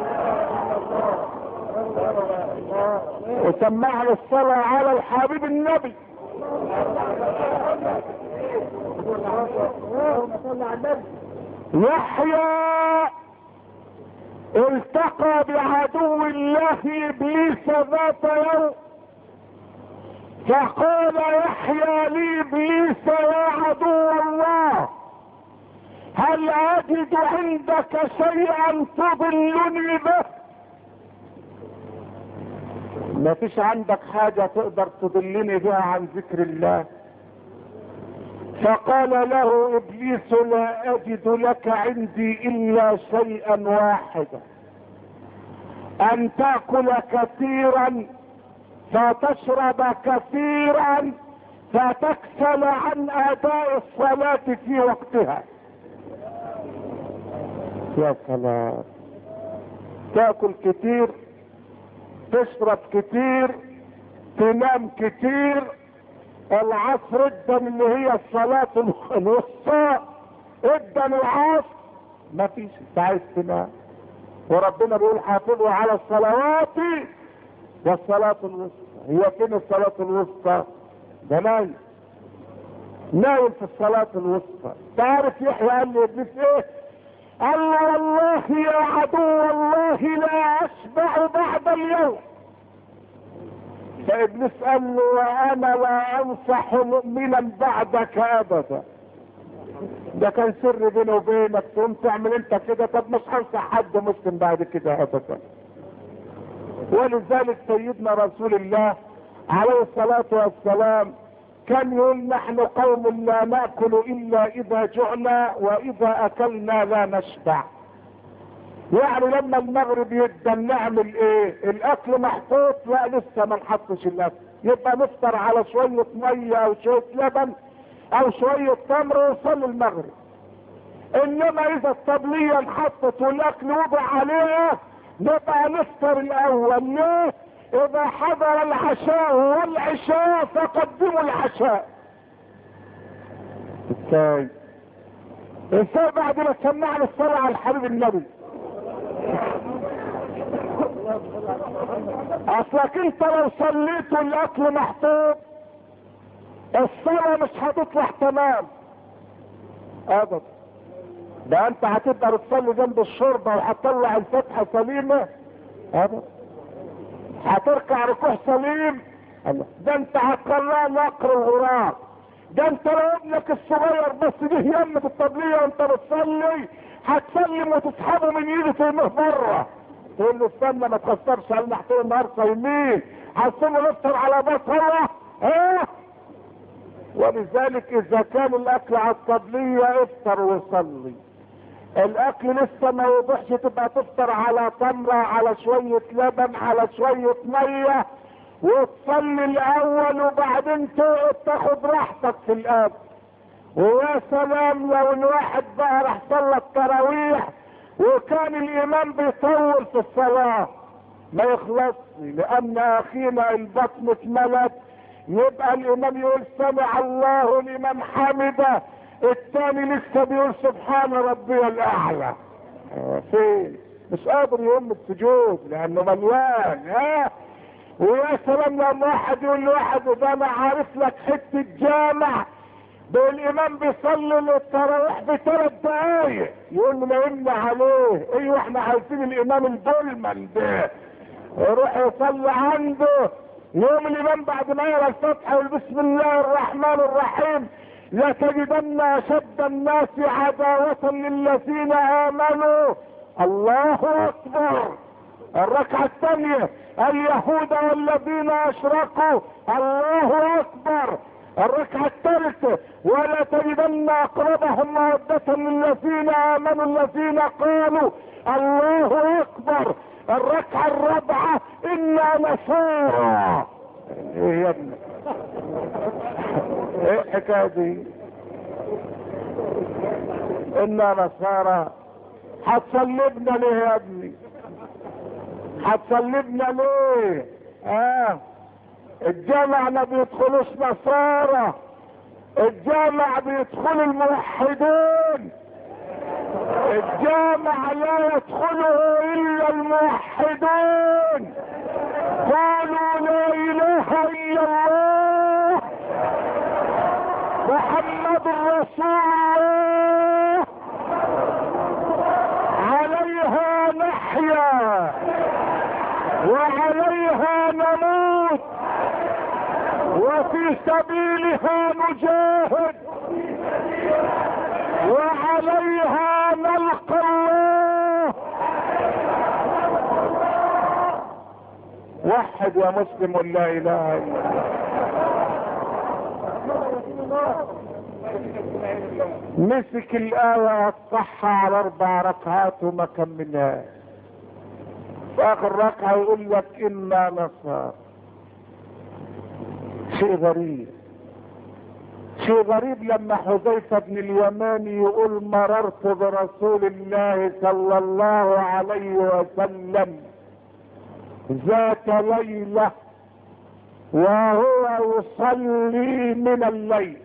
وسمعنا الصلاة على الحبيب النبي يحيى التقى بعدو الله ابليس ذات يوم فقال يحيى لي ابليس يا عدو الله هل اجد عندك شيئا تضلني به ما فيش عندك حاجة تقدر تضلني بها عن ذكر الله فقال له ابليس لا اجد لك عندي الا شيئا واحدا ان تاكل كثيرا فتشرب كثيرا فتكسل عن اداء الصلاة في وقتها يا سلام تاكل كتير تشرب كتير تنام كتير العصر ادى اللي هي الصلاة الوسطى ادى العصر ما فيش انت عايز تنام وربنا بيقول حافظوا على الصلوات والصلاة الوسطى هي فين الصلاة الوسطى ده نايم نايم في الصلاة الوسطى تعرف يحيى قال لي ابليس ايه قال له والله يا عدو الله لا اشبع بعد اليوم فابليس قال له وانا لا انصح مؤمنا بعدك ابدا ده كان سر بيني وبينك تقوم تعمل انت كده طب مش هنصح حد مسلم بعد كده ابدا ولذلك سيدنا رسول الله عليه الصلاة والسلام كان يقول نحن قوم لا ناكل الا اذا جعنا واذا اكلنا لا نشبع يعني لما المغرب يبدا نعمل ايه الاكل محطوط لا لسه ما نحطش الاكل يبقى نفطر على شوية مية او شوية لبن او شوية تمر وصل المغرب انما اذا الطبلية انحطت والاكل وضع عليها نبقى نفطر الاول ليه اذا حضر العشاء والعشاء فقدموا العشاء ازاي ازاي بعد ما سمعنا الصلاة على الحبيب النبي اصلك انت لو صليت والاكل محطوط الصلاة مش هتطلع تمام ابدا ده انت هتقدر تصلي جنب الشوربة وهتطلع الفتحة سليمة ابدا هتركع ركوع سليم ده انت هتقرأ نقر الغراب ده انت لو ابنك الصغير بس جه يمة الطبلية وانت بتصلي هتسلم وتسحبه من ايده ترميه بره تقول له استنى ما تخسرش علينا احنا النهار صايمين هتصوم نفطر على بصره ايه ولذلك اذا كان الاكل على الطبلية افطر وصلي الاكل لسه ما يوضحش تبقى تفطر على تمرة على شوية لبن على شوية مية وتصلي الاول وبعدين تقعد تاخد راحتك في الاكل ويا سلام لو الواحد بقى راح صلى التراويح وكان الامام بيطول في الصلاة ما يخلصش لان اخينا البطن اتملت يبقى الامام يقول سمع الله لمن حمده الثاني لسه بيقول سبحان ربي الاعلى فين مش قادر يقوم السجود لانه مليان ها ويا سلام لما واحد يقول لواحد ده انا عارف لك حته جامع ده الامام بيصلي للتراويح بثلاث دقايق يقول له نايمنا عليه ايوه احنا عايزين الامام البولمان ده يروح يصلي عنده يوم الامام بعد ما يقرا الفتحه يقول بسم الله الرحمن الرحيم لتجدن اشد الناس عداوة للذين امنوا الله اكبر الركعة الثانية اليهود والذين اشركوا الله اكبر الركعة الثالثة ولا تجدن اقربهم مودة للذين امنوا الذين قالوا الله اكبر الركعة الرابعة انا نصارى ايه يا ابني ايه الحكاية دي انا نصارى هتصلبنا ليه يا ابني هتصلبنا ليه اه الجامع ما بيدخلوش نصارى الجامع بيدخل الموحدون الجامع لا يدخله الا الموحدون قالوا لا اله الا الله محمد رسول الله عليها نحيا وعليها نموت وفي سبيلها نجاهد وعليها نلقى الله وحد يا مسلم لا اله الا الله مسك الآية وصحها على أربع ركعات وما كملهاش في آخر ركعة يقول لك إنا نصارى شيء غريب شيء غريب لما حذيفة بن اليماني يقول مررت برسول الله صلى الله عليه وسلم ذات ليلة وهو يصلي من الليل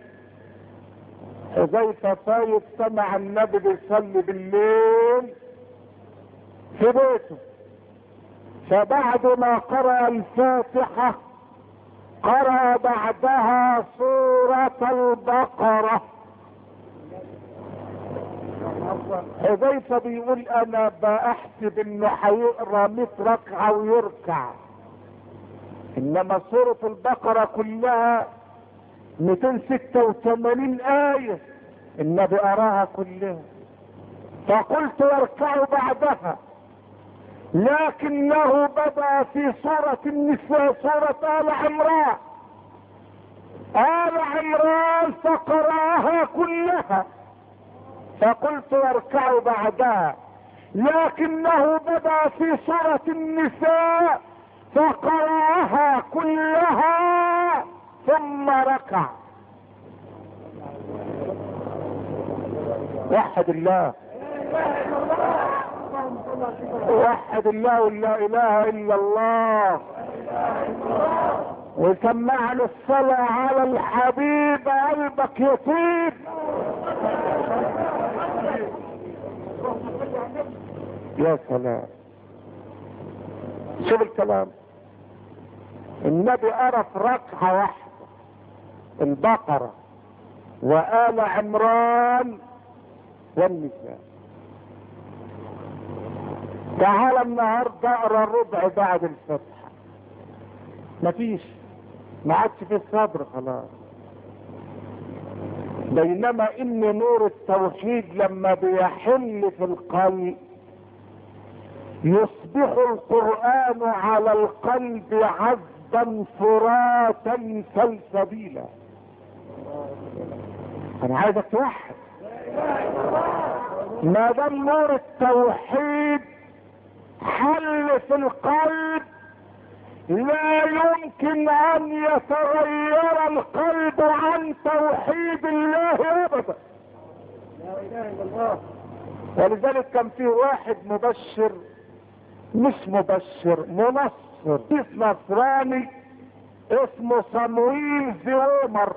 حذيفة فايت سمع النبي بيصلي بالليل في بيته فبعد ما قرأ الفاتحة قرأ بعدها سورة البقرة حذيفة بيقول انا بحسب انه هيقرا 100 ركعة ويركع انما سورة البقرة كلها 286 آية النبي أراها كلها فقلت يركع بعدها لكنه بدأ في سورة النساء سورة آل عمران آل عمران فقرأها كلها فقلت يركع بعدها لكنه بدأ في سورة النساء فقرأها كلها ثم ركع وحد الله وحد الله لا اله الا الله وسمع له الصلاة على الحبيب قلبك يطيب يا سلام شوف الكلام النبي قرا في ركعة واحدة البقرة وآل عمران والنساء تعال النهارده اقرا الربع بعد الفتحة مفيش ما عادش في الصدر خلاص بينما ان نور التوحيد لما بيحل في القلب يصبح القرآن على القلب عذبا فراتا سلسبيلا انا عايزك توحد ما دام نور التوحيد حل في القلب لا يمكن ان يتغير القلب عن توحيد الله ابدا لا اله الا الله ولذلك كان في واحد مبشر مش مبشر منصر اسم نصراني اسمه صمويل زومر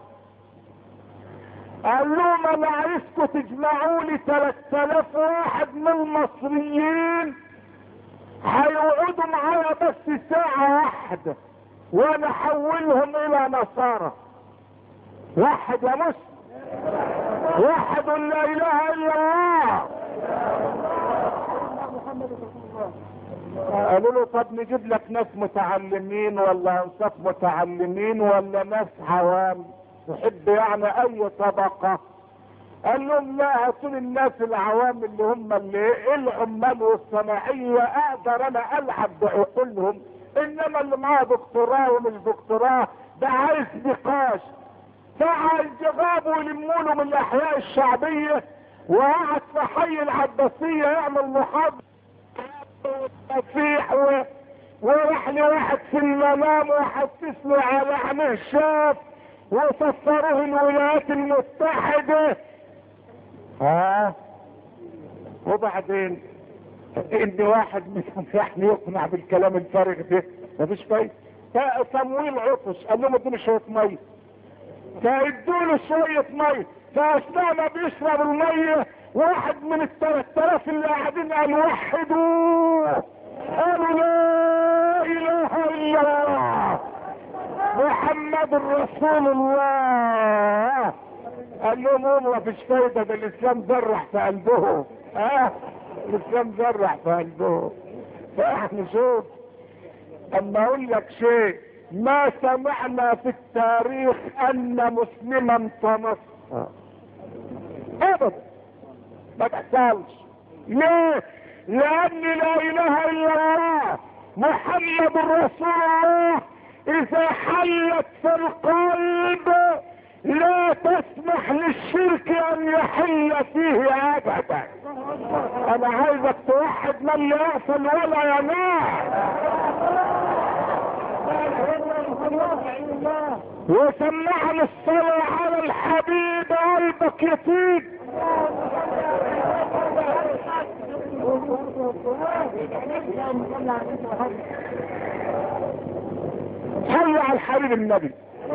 قال لهم انا عايزكم تجمعوا لي 3000 واحد من المصريين هيقعدوا معايا بس ساعة واحدة وانا احولهم الى نصارى واحد يا مسلم واحد لا اله الا الله محمد رسول الله قالوا له طب نجيب لك ناس متعلمين ولا انصاف متعلمين ولا ناس عوام تحب يعني اي طبقة قال لهم لا هاتوا لي الناس العوام اللي هم اللي إيه العمال والصناعية اقدر انا العب بعقولهم انما اللي معاه دكتوراه ومش دكتوراه ده عايز نقاش فعايز جابوا يلموا له من الاحياء الشعبية وقعد في حي العباسية يعمل محاضرة مسيح و... وراح لي واحد في المنام وحسسني على عينيه شاف وسفروه الولايات المتحدة ها وبعدين ان واحد منهم يعني يقنع بالكلام الفارغ ده مفيش فايده تمويل عطش قال لهم ادوني شويه ميه فادوا له شويه ميه فاثناء ما بيشرب الميه واحد من الثلاث الاف اللي قاعدين قال وحدوا قالوا لا اله الا الله محمد رسول الله قال لهم هم مفيش فايده ده الاسلام زرع في قلبهم اه الاسلام زرع في قلبهم فاحنا شوف اما اقول لك شيء ما سمعنا في التاريخ ان مسلما تنصر ابدا ما تحصلش ليه لان لا اله الا الله محمد رسول الله اذا حلت في القلب لا تسمح للشرك ان يحل فيه ابدا انا عايزك توحد من لا يغفل ولا ينام وسمعنا الصلاة على الحبيب قلبك يطيب صلوا على الحبيب النبي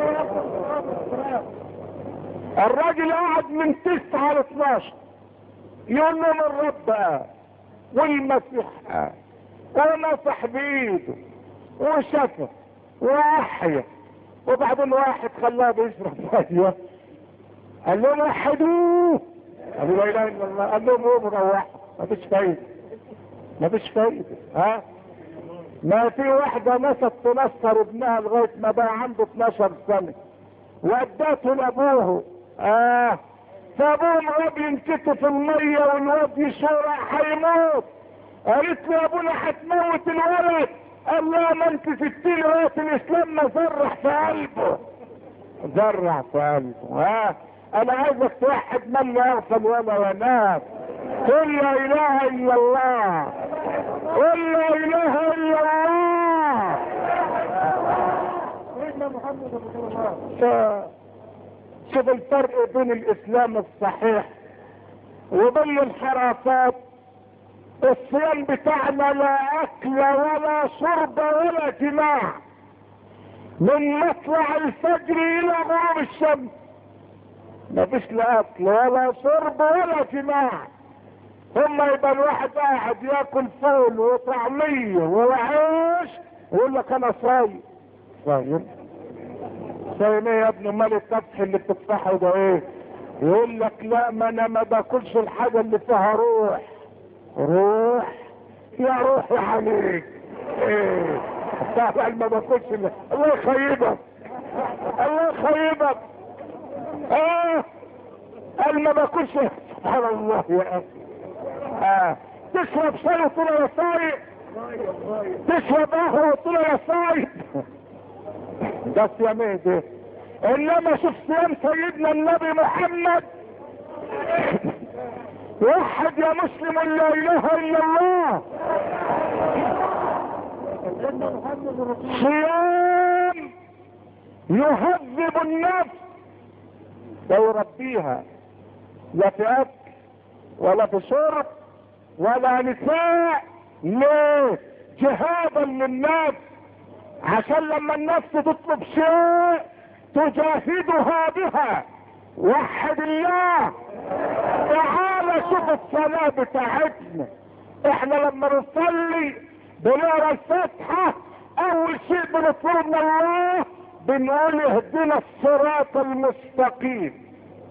الراجل قعد من تسعة ل 12 يقول لهم الرب قال والمسيح قال ومسح بايده وشفى واحيا وبعدين واحد خلاه بيشرب ميه قال لهم وحدوه قالوا لا اله الا الله قال لهم قوموا روحوا مفيش فايده مفيش فايده ها ما في واحدة نست تنصر ابنها لغاية ما بقى عنده 12 سنة وادته لابوه اه فابوه الواد ينكتف في المية والواد يشورع هيموت قالت له يا ابونا هتموت الولد قال لا ما انت ستين لغاية الاسلام ما زرع في قلبه زرع في قلبه ها انا عايزك توحد من لا يغفل ولا ينام قل لا اله الا الله قل لا اله الا الله سيدنا محمد رسول الله ف- شوف الفرق بين الاسلام الصحيح وبين الحراسات الصيام بتاعنا لا اكل ولا شرب ولا جماع من مطلع الفجر الى غروب الشمس مفيش لا اكل ولا شرب ولا جماع ثم يبقى الواحد قاعد ياكل فول وطعميه وعيش ويقول لك انا صايم صايم صايم ايه يا ابني امال الفتح اللي بتفتحه ده ايه يقول لك لا ما انا ما باكلش الحاجه اللي فيها روح روح يا روحي عليك ايه طبعا ما باكلش اللي- الله يخيبك الله يخيبك اه قال ما باكلش سبحان الله يا اخي آه. تشرب شاي وطول يا صايم تشرب قهوه وطول يا صايم ده صيام ايه ده انما شوف صيام سيدنا النبي محمد وحد يا مسلم لا اله الا الله سيدنا محمد رسول الله صيام يهذب النفس ويربيها لا في اكل ولا في شرب ولا نساء ليه جهادا للنفس عشان لما النفس تطلب شيء تجاهدها بها وحد الله تعال شوف الصلاة بتاعتنا احنا لما نصلي بنقرا الفاتحة اول شيء بنطلب من الله بنقول اهدنا الصراط المستقيم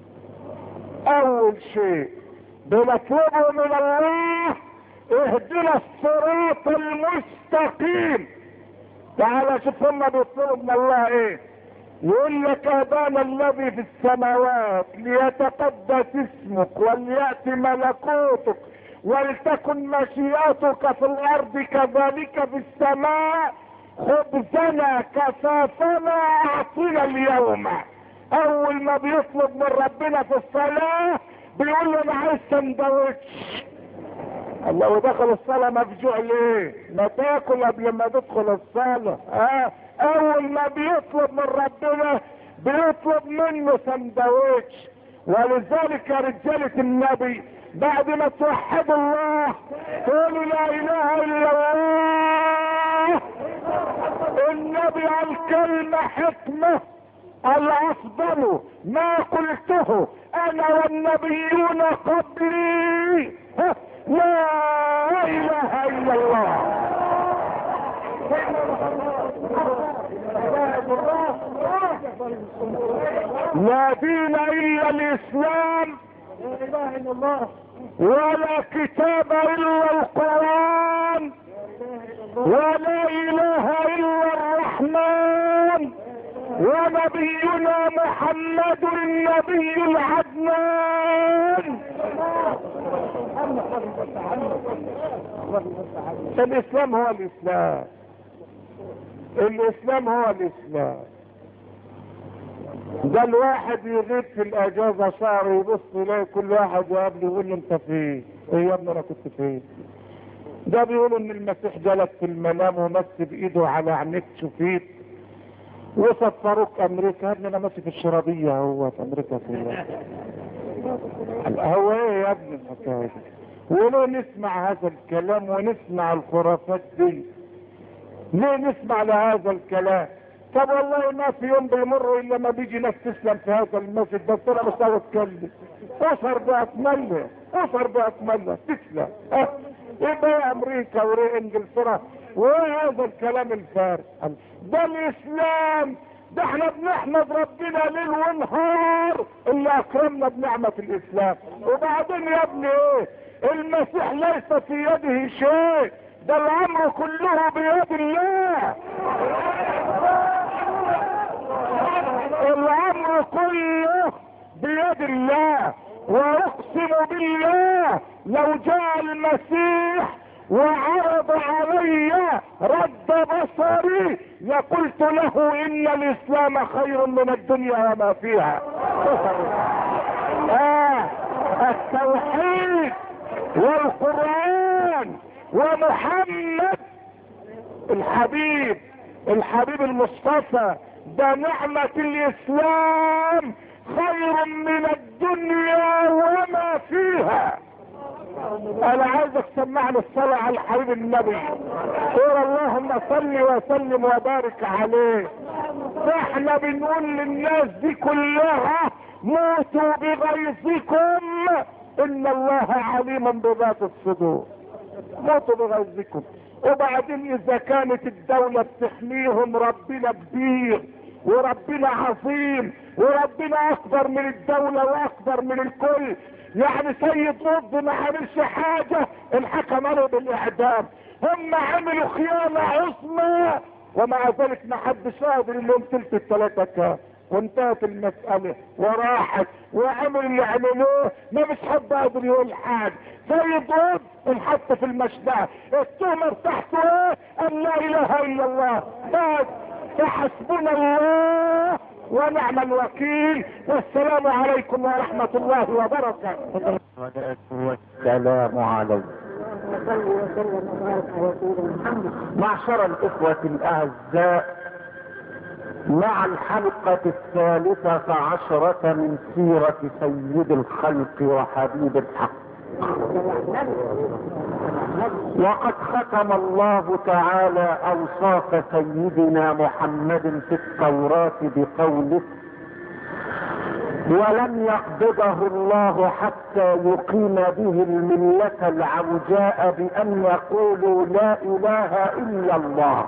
اول شيء بنطلبه من الله اهدنا الصراط المستقيم تعالى شوف هم بيطلبوا من الله ايه يقول لك ابانا الذي في السماوات ليتقدس اسمك ولياتي ملكوتك ولتكن مشيئتك في الارض كذلك في السماء خبزنا كفافنا اعطنا اليوم اول ما بيطلب من ربنا في الصلاه بيقول له انا عايز سندوتش الله ودخل الصلاة مفجوع ليه؟ ما تاكل قبل ما تدخل الصلاة، ها؟ أول ما بيطلب من ربنا بيطلب منه سندوتش، ولذلك يا رجالة النبي بعد ما توحدوا الله تقولوا لا اله الا الله النبي على الكلمة حكمة الافضل ما قلته انا والنبيون قبلي ها، لا اله الا الله لا دين الا الاسلام لا اله الا الله ولا كتاب الا القران ولا اله الا الرحمن ونبينا محمد النبي العدنان الاسلام هو الاسلام الاسلام هو الاسلام ده الواحد يغيب في الاجازة شهر يبص يلاقي كل واحد يقابله يقول له انت فين ايه يا ابني انا كنت فين ده بيقولوا ان المسيح جالك في المنام ومس بايده على عينيك شفيت وسفروك امريكا يا ابني انا ماشي في الشرابية هو في امريكا فين هو ايه يا ابني الحكاية دي وليه نسمع هذا الكلام ونسمع الخرافات دي ليه نسمع لهذا الكلام طب والله ما في يوم بيمر الا ما بيجي ناس تسلم في هذا المسجد بس انا مش عاوز اتكلم اشهر باكملها اشهر باكملها تسلم اه ايه بقى امريكا وريه انجلترا وايه هذا الكلام الفارغ ده الاسلام ده احنا بنحمد ربنا ليل ونهار اللي اكرمنا بنعمة الاسلام وبعدين يا ابني ايه المسيح ليس في يده شيء ده الامر كله بيد الله الامر كله بيد الله واقسم بالله لو جاء المسيح وعرض علي رد بصري لقلت له ان الاسلام خير من الدنيا وما فيها آه التوحيد والقرآن ومحمد الحبيب الحبيب المصطفى ده نعمة الاسلام خير من الدنيا وما فيها انا عايزك تسمعني الصلاة على الحبيب النبي قول اللهم صل وسلم وبارك عليه احنا بنقول للناس دي كلها موتوا بغيظكم ان الله عليم بذات الصدور موتوا بغيظكم وبعدين اذا كانت الدولة بتحميهم ربنا كبير وربنا عظيم وربنا اكبر من الدولة واكبر من الكل يعني سيد رب ما عملش حاجة الحكم له بالاعدام هم عملوا خيانة عظمى ومع ذلك ما حدش قادر انهم تلت الثلاثة كام وانتهت المسألة وراحت وعملوا اللي عملوه ما مش حد قادر يقول حاجة سيد رب انحط في المشنقة التهمة بتاعته ايه ان لا اله الا الله بس فحسبنا الله ونعم الوكيل والسلام عليكم ورحمة الله وبركاته والسلام عليكم وصلي وسلم وبارك على سيدنا محمد معشر الإخوة الأعزاء مع الحلقة الثالثة عشرة من سيرة سيد الخلق وحبيب الحق وقد ختم الله تعالى أوصاف سيدنا محمد في التوراة بقوله ولم يقبضه الله حتى يقيم به الملة العوجاء بأن يقولوا لا إله إلا الله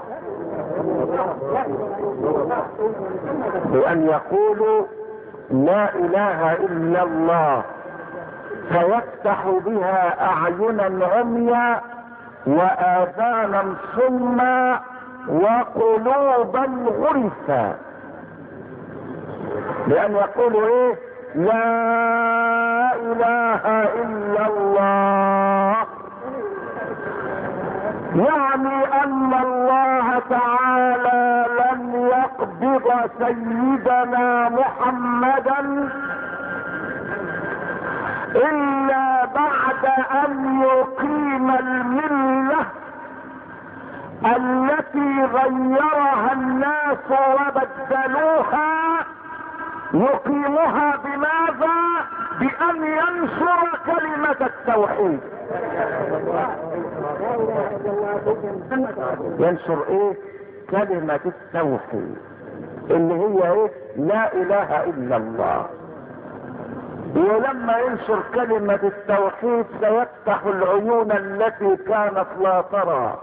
بأن يقولوا لا إله إلا الله فيفتح بها أعينا عميا وآذانا صما وقلوبا غرفا بأن يقولوا إيه لا إله إلا الله يعني أن الله تعالى لم يقبض سيدنا محمدا إلا بعد أن يقيم الملة التي غيرها الناس وبدلوها يقيمها بماذا بان ينشر كلمة التوحيد لا اله الا الله سيدنا محمد رسول الله ينشر ايه كلمة التوحيد اللي هي ايه لا اله الا الله ولما ينشر كلمة التوحيد سيفتح العيون التي كانت لا ترى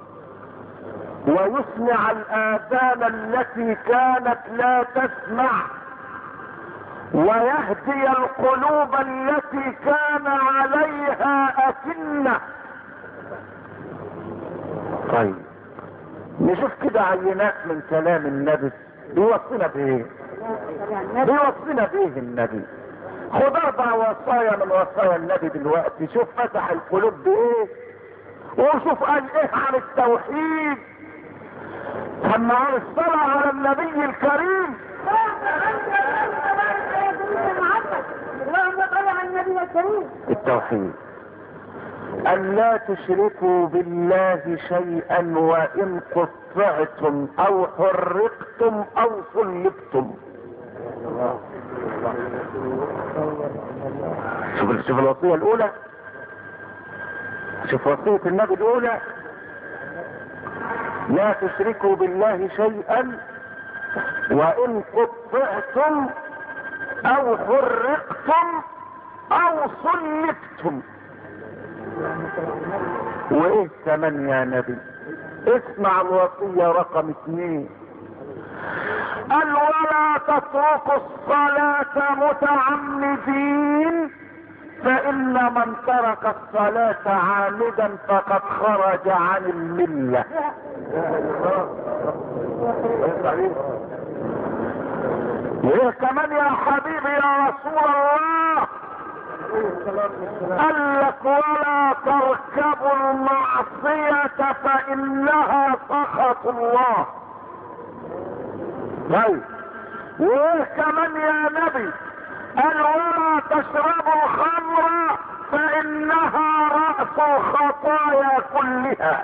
ويسمع الاذان التي كانت لا تسمع ويهدي القلوب التي كان عليها أكنة طيب نشوف كده عينات من كلام النبي بيوصينا بايه بيوصينا بايه النبي خد اربع وصايا من وصايا النبي دلوقتي شوف فتح القلوب بايه وشوف قال ايه عن التوحيد ثم عن الصلاة على النبي الكريم اللهم صل على النبي الكريم التوحيد أن لا تشركوا بالله شيئا وإن قطعتم أو حرقتم أو صلبتم شوف شوف الوصية الأولى شوف وصية النبي الأولى لا تشركوا بالله شيئا وإن قطعتم أو حرقتم أو صلبتم وايه كمان يا نبي اسمع الوصية رقم اثنين قال ولا تتركوا الصلاة متعمدين فإن من ترك الصلاة عامدا فقد خرج عن الملة وايه كمان يا حبيبي يا رسول الله قال لك ولا تركبوا المعصية فإنها سخط الله طيب وايه كمان يا نبي قال ولا تشربوا الخمر فإنها رأس الخطايا كلها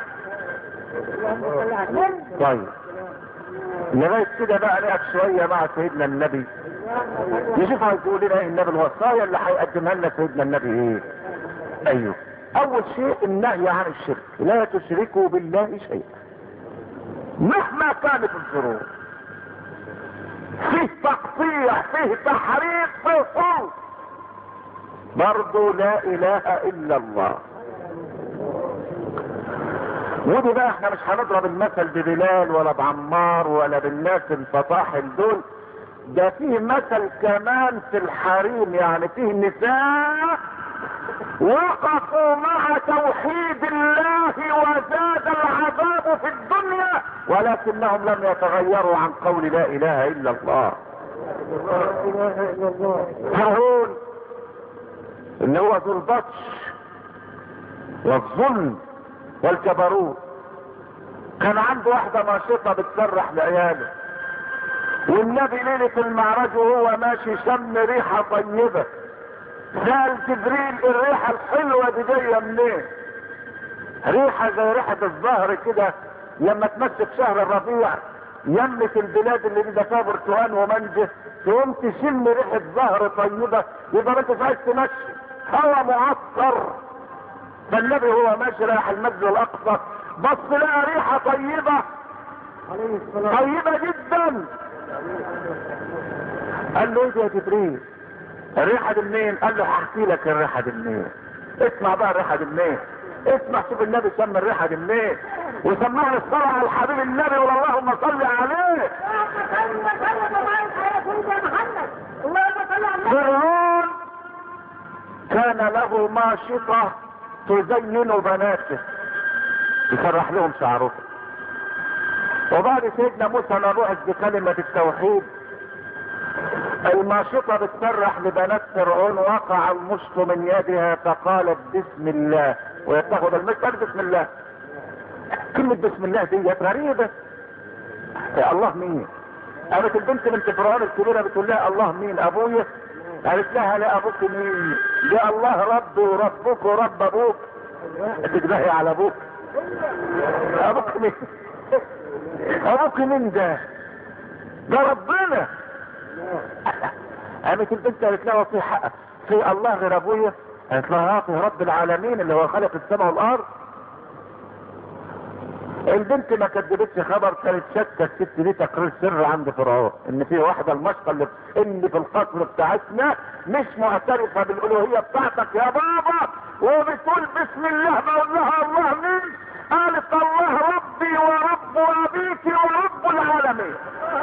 طيب لغاية كده بقى نقف شوية مع سيدنا النبي نشوف هيقول لنا ايه النبي الوصايا اللي هيقدمها لنا سيدنا النبي ايه ايوه اول شيء النهي عن الشرك لا تشركوا بالله شيئا مهما كانت الظروف فيه تقطيع فيه تحريق فيه صوت برضه لا اله الا الله ودي بقى احنا مش هنضرب المثل ببلال ولا بعمار ولا بالناس الفطاحل دول ده فيه مثل كمان في الحريم يعني فيه نساء وقفوا مع توحيد الله وزاد العذاب في الدنيا ولكنهم لم يتغيروا عن قول لا اله الا الله لا اله الا الله هارون اللي هو ذو البطش والظلم والجبروت كان عنده واحدة ناشطة بتسرح لعياله والنبي ليلة المعراج وهو ماشي شم ريحة طيبة سأل جبريل الريحة الحلوة دي جاية منين؟ ريحة زي ريحة الزهر كده لما تمشي في شهر الربيع يمة البلاد اللي دي فيها برتقال ومانجه تقوم تشم ريحة زهر طيبة يبقى ما انتش عايز تمشي هوا معطر فالنبي هو ماشي رايح المسجد الاقصى بص لقى ريحة طيبة عليه الصلاه طيبة جدا قال له ايه دي يا جبريل الريحة دي منين قال له هحكي لك الريحة دي منين اسمع بقى الريحة دي منين اسمع شوف النبي سمى الريحة دي منين وسمعنا الصلاة على الحبيب النبي واللهم صل عليه اللهم صل وبارك على سيدنا محمد اللهم صل على النبي فرعون كان له ماشطة تزين بناته يسرح لهم شعرهم وبعد سيدنا موسى ما بعث بكلمة التوحيد الماشطة بتسرح لبنات فرعون وقع المشط من يدها فقالت بسم الله ويتخذ المشط قال بسم الله كلمة بسم الله دي غريبة يا الله مين قالت البنت بنت فرعون الكبيرة بتقول لها الله مين ابويا قالت لها لا ابوك مين يا الله ربي وربك ورب ابوك تجبهي على ابوك ابوك مين ابوك مين ده ده ربنا قامت البنت قالت لها وفي حقك في الله غير ابويا قالت لها اه في رب العالمين اللي هو خالق السماء والارض البنت ما كدبتش خبر كانت شاكه الست دي تقرير سر عند فرعون ان في واحده المشقه اللي اللي في القصر بتاعتنا مش معترفه بالالوهيه بتاعتك يا بابا وبتقول بسم الله بقول لها الله مين؟ قالت الله ربي ورب ابيك ورب العالمين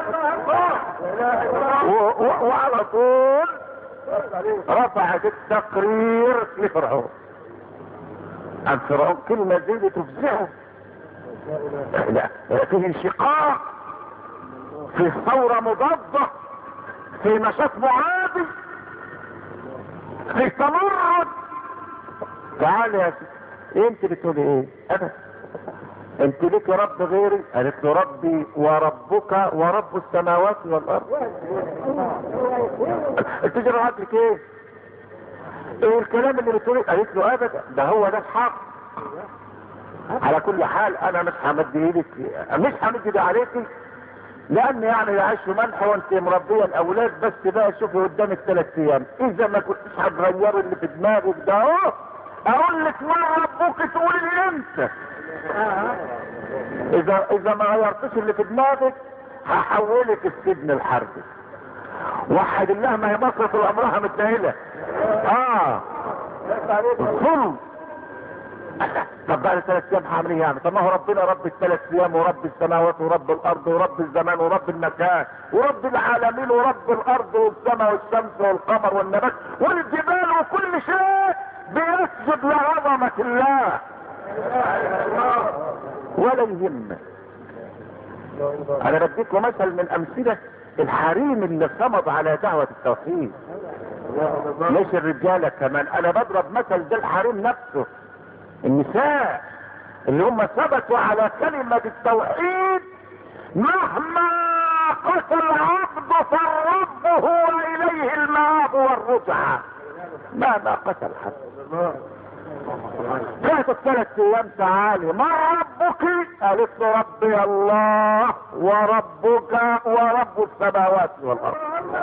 و- و- وعلى طول رفعت التقرير لفرعون عن فرعون كلمه زي دي تفزعه لا في انشقاق في ثورة مضادة في نشاط معادي في تمرد تعالي يا ستي انت بتقولي ايه ابدا انت ليك رب غيري قالت له ربي وربك ورب السماوات والارض انت جرى لك ايه ايه الكلام اللي بتقولي قالت له ابدا ده هو ده الحق على كل حال انا مش همد ايدك مش همد ايدي عليكي لان يعني العيش ملح وانت مربيه الاولاد بس بقى شوفي قدامك ثلاث ايام اذا ما كنتش هتغيري اللي في دماغك ده اهو اقول لك من ربك تقولي لي انت اذا اذا ما غيرتش اللي في دماغك هحولك السجن الحربي وحد الله ما هي مصر طول عمرها متنيله اه ظلم طب بعد ثلاث ايام هعمل ايه يعني؟ طب ما هو ربنا رب الثلاث ايام ورب السماوات ورب الارض ورب الزمان ورب المكان ورب العالمين ورب الارض والسماء والشمس والقمر والنبات والجبال وكل شيء بيسجد لعظمة الله ولا يهمك انا بديكم مثل من امثلة الحريم اللي صمد على دعوة التوحيد مش الرجالة كمان انا بضرب مثل ده الحريم نفسه النساء اللي هم ثبتوا على كلمة التوحيد مهما قتل العبد فالرب هو اليه المآب والرجعة مهما قتل حد فاتت ثلاث ايام تعالي ما ربك قالت له ربي الله وربك ورب السماوات والارض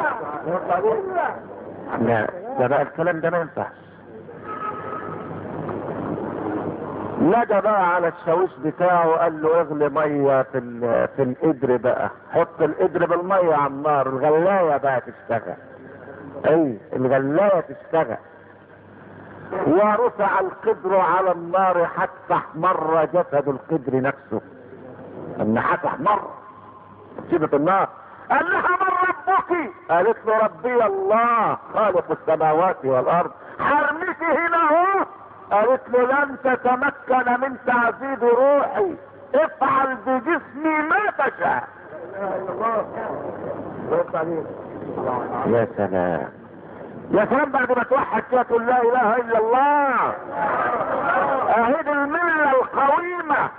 لا ده بقى الكلام ده ما ينفعش نادى بقى على الشاويش بتاعه وقال له اغلي ميه في ال- في القدر بقى حط القدر بالميه على النار الغلايه بقى تشتغل اي الغلايه تشتغل ورفع القدر على النار حتى احمر جسد القدر نفسه ان حتى احمر سيبت النار قال لها من ربك قالت له ربي الله خالق السماوات والارض حرمتي هنا اهو قالت له لن تتمكن من تعذيب روحي افعل بجسمي ما تشاء يا سلام يا سلام بعد ما توحد كده تقول لا اله الا الله اهي المله القويمه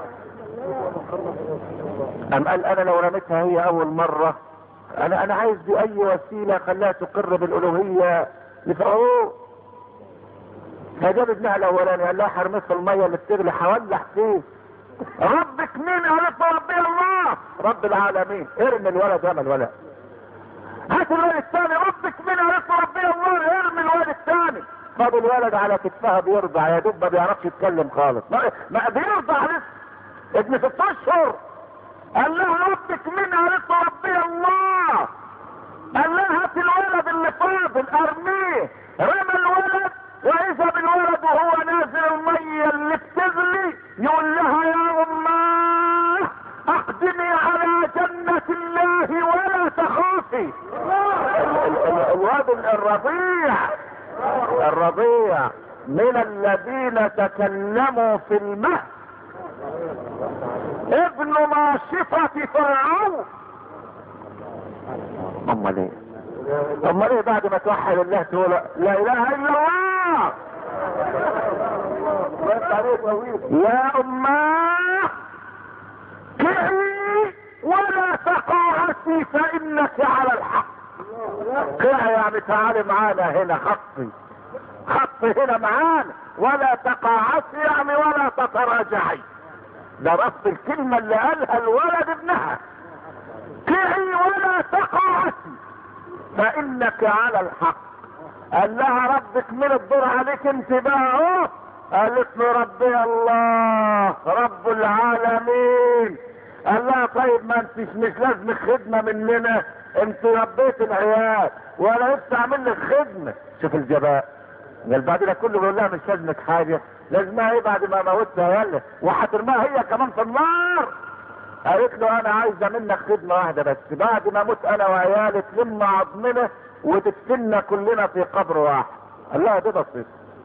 ام قال انا لو رميتها هي اول مره انا انا عايز باي وسيله خلاها تقر بالالوهيه لفرعون فجاب ابنها الاولاني قال لها حرميه في الميه اللي بتغلي هولع فيه ربك مين قالت له ربي الله رب العالمين ارمي الولد رمى الولد هات الولد الثاني ربك مين قالت له ربي الله ارمي الولد الثاني خد الولد على كتفها بيرضع يا دوب ما بيعرفش يتكلم خالص ما, ما بيرضع لسه ابن ست اشهر قال لها ربك مين قالت له ربي الله قال لها هات الولد اللي فاضل ارميه رمى الولد واذا بالولد وهو نازل الميه اللي بتغلي يقول لها يا اماه اقدمي على جنة الله ولا تخافي ال- ال- الواد الرضيع الرضيع من الذين تكلموا في المهد ابن ماشطة فرعون امال ايه امال ايه بعد ما توحد الله تقول لا اله الا الله يا اماه كعي ولا تقاعسي فانك على الحق كعي يعني تعالي معانا هنا خطي خطي هنا معانا ولا تقاعسي يعني ولا تتراجعي ده نص الكلمة اللي قالها الولد ابنها كعي ولا تقاعسي فانك على الحق قال لها ربك من الدور عليك انت بقى اهو قالت له ربي الله رب العالمين قال لها طيب ما انتش مش لازم خدمة مننا انت ربيت العيال وانا لسه اعمل لك خدمة شوف الجباء قال بعد ده كله بيقول لها مش لازمك حاجة لازمها ايه بعد ما موتها يلا وهترماها هي كمان في النار قالت له انا عايزه منك خدمه واحده بس بعد ما اموت انا وعيالي تلم عظمنا وتدفننا كلنا في قبر واحد قال لها ده بسيط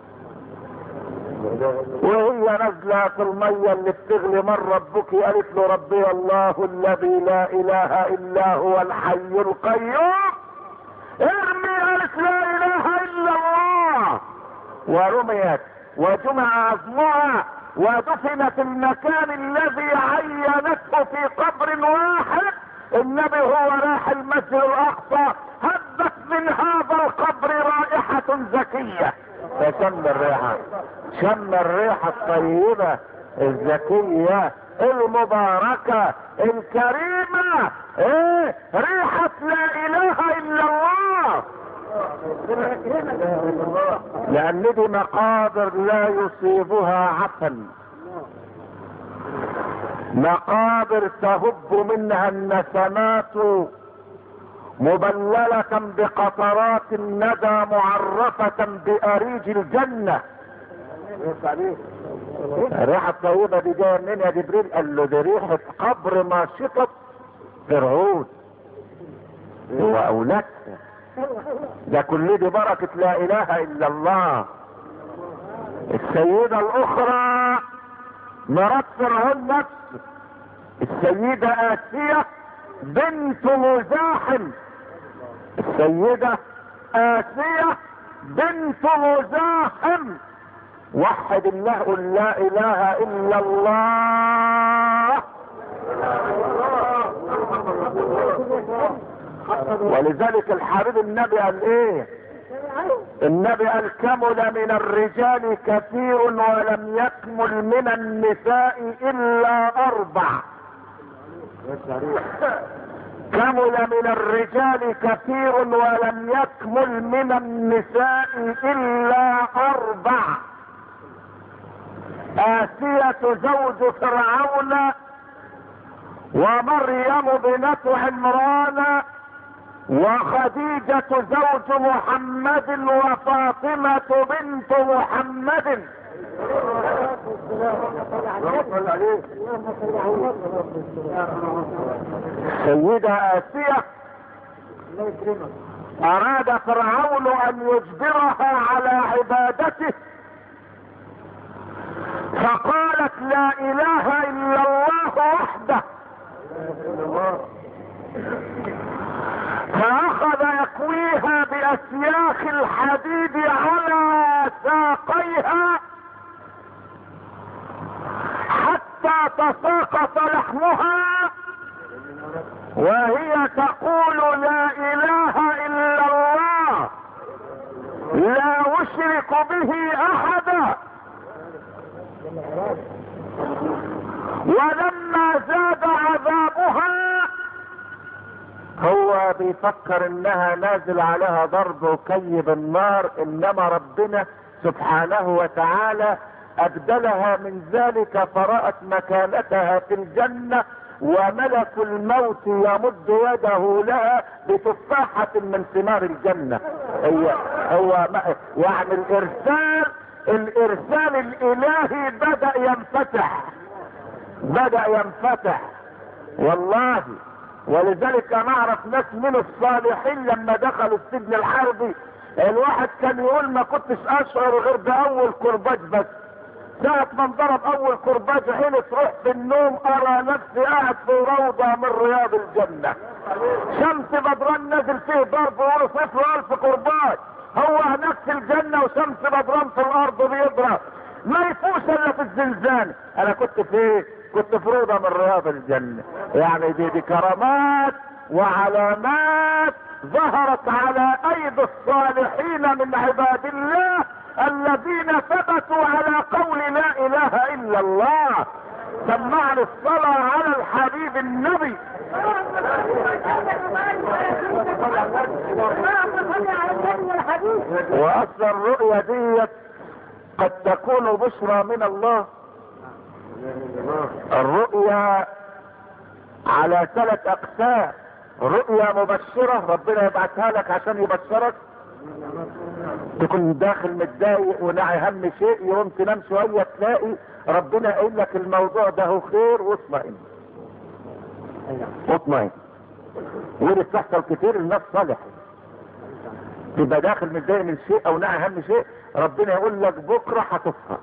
وهي نازله في الميه اللي بتغلي من ربك قالت له ربي الله الذي لا اله الا هو الحي القيوم ارمي قالت لا اله الا الله ورميت وجمع عظمها ودفنت المكان الذي عينته في قبر واحد النبي هو راح المسجد الاقصى هبت من هذا القبر رائحة زكية فشم الريحة شم الريحة الطيبة الزكية المباركة الكريمة ايه ريحة لا اله الا الله لان دي مقابر لا يصيبها عفن مقابر تهب منها النسمات مبللة بقطرات الندى معرفة بأريج الجنة الريحة الطيبة دي جاية منين يا جبريل؟ قال له دي ريحة قبر ماشطة فرعون وأولادها ده كل دي بركة لا اله الا الله السيدة الاخرى مرات فرعون نفسه السيدة اسية بنت مزاحم السيدة اسية بنت مزاحم وحد الله قل لا اله الا الله ولذلك الحبيب النبي قال ايه النبي قال كمل من الرجال كثير ولم يكمل من النساء الا اربع كمل من الرجال كثير ولم يكمل من النساء الا اربع آسية زوج فرعون ومريم بنت عمران وخديجة زوج محمد وفاطمة بنت محمد سيدة آسية أراد فرعون أن يجبرها على عبادته فقالت لا إله إلا الله وحده فاخذ يكويها باسياخ الحديد على ساقيها حتى تساقط لحمها وهي تقول لا اله الا الله لا اشرك به احدا ولما زاد عذابها هو بيفكر انها نازل عليها ضرب وكيب النار انما ربنا سبحانه وتعالى ابدلها من ذلك فرأت مكانتها في الجنة وملك الموت يمد يده لها بتفاحة من ثمار الجنة هي هو يعني الارسال الارسال الالهي بدأ ينفتح بدأ ينفتح والله ولذلك انا اعرف ناس من الصالحين لما دخلوا السجن الحربي الواحد كان يقول ما كنتش اشعر غير باول كرباج بس ساعة ما انضرب اول كرباج عيني تروح في النوم ارى نفسي قاعد في روضة من رياض الجنة شمس بدران نازل فيه ضرب وصف له الف كرباج هو هناك في الجنة وشمس بدران في الارض بيضرب ما يفوش الا في الزلزال انا كنت في كنت في روضة من رياض الجنة يعني دي, دي كرامات وعلامات ظهرت على ايدي الصالحين من عباد الله الذين ثبتوا على قول لا اله الا الله سمعني الصلاة على الحبيب النبي واصل الرؤية ديت قد تكون بشرى من الله الرؤيا على ثلاث اقسام رؤيا مبشرة ربنا يبعثها لك عشان يبشرك تكون داخل متضايق وناعي هم شيء يوم تنام شوية تلاقي ربنا قايل لك الموضوع ده هو خير واطمئن اطمئن ودي بتحصل كتير الناس صالح تبقى داخل متضايق من شيء او ناعي هم شيء ربنا يقول لك بكره هتفرج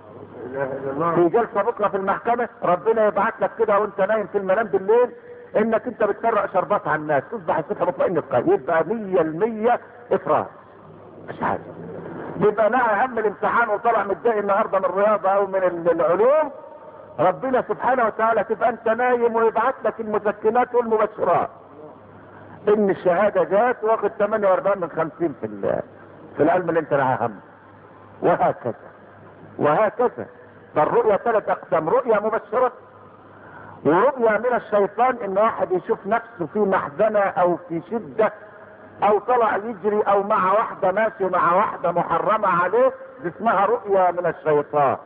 في جلسه بكره في المحكمه ربنا يبعت لك كده وانت نايم في المنام بالليل انك انت بتفرق شربات على الناس تصبح الصبح مطمئن القلب يبقى 100% افراج مش عارف يبقى ناعي هم الامتحان وطلع متضايق النهارده من الرياضه او من ال- العلوم ربنا سبحانه وتعالى تبقى انت نايم ويبعت لك المسكنات والمبشرات ان الشهاده جات واخد 48 من 50 في ال- في العلم اللي انت ناعي هم وهكذا وهكذا فالرؤيا ثلاث اقسام رؤيا مبشره ورؤيا من الشيطان ان واحد يشوف نفسه في محزنه او في شده او طلع يجري او مع واحده ماشي مع واحده محرمه عليه دي اسمها رؤيا من الشيطان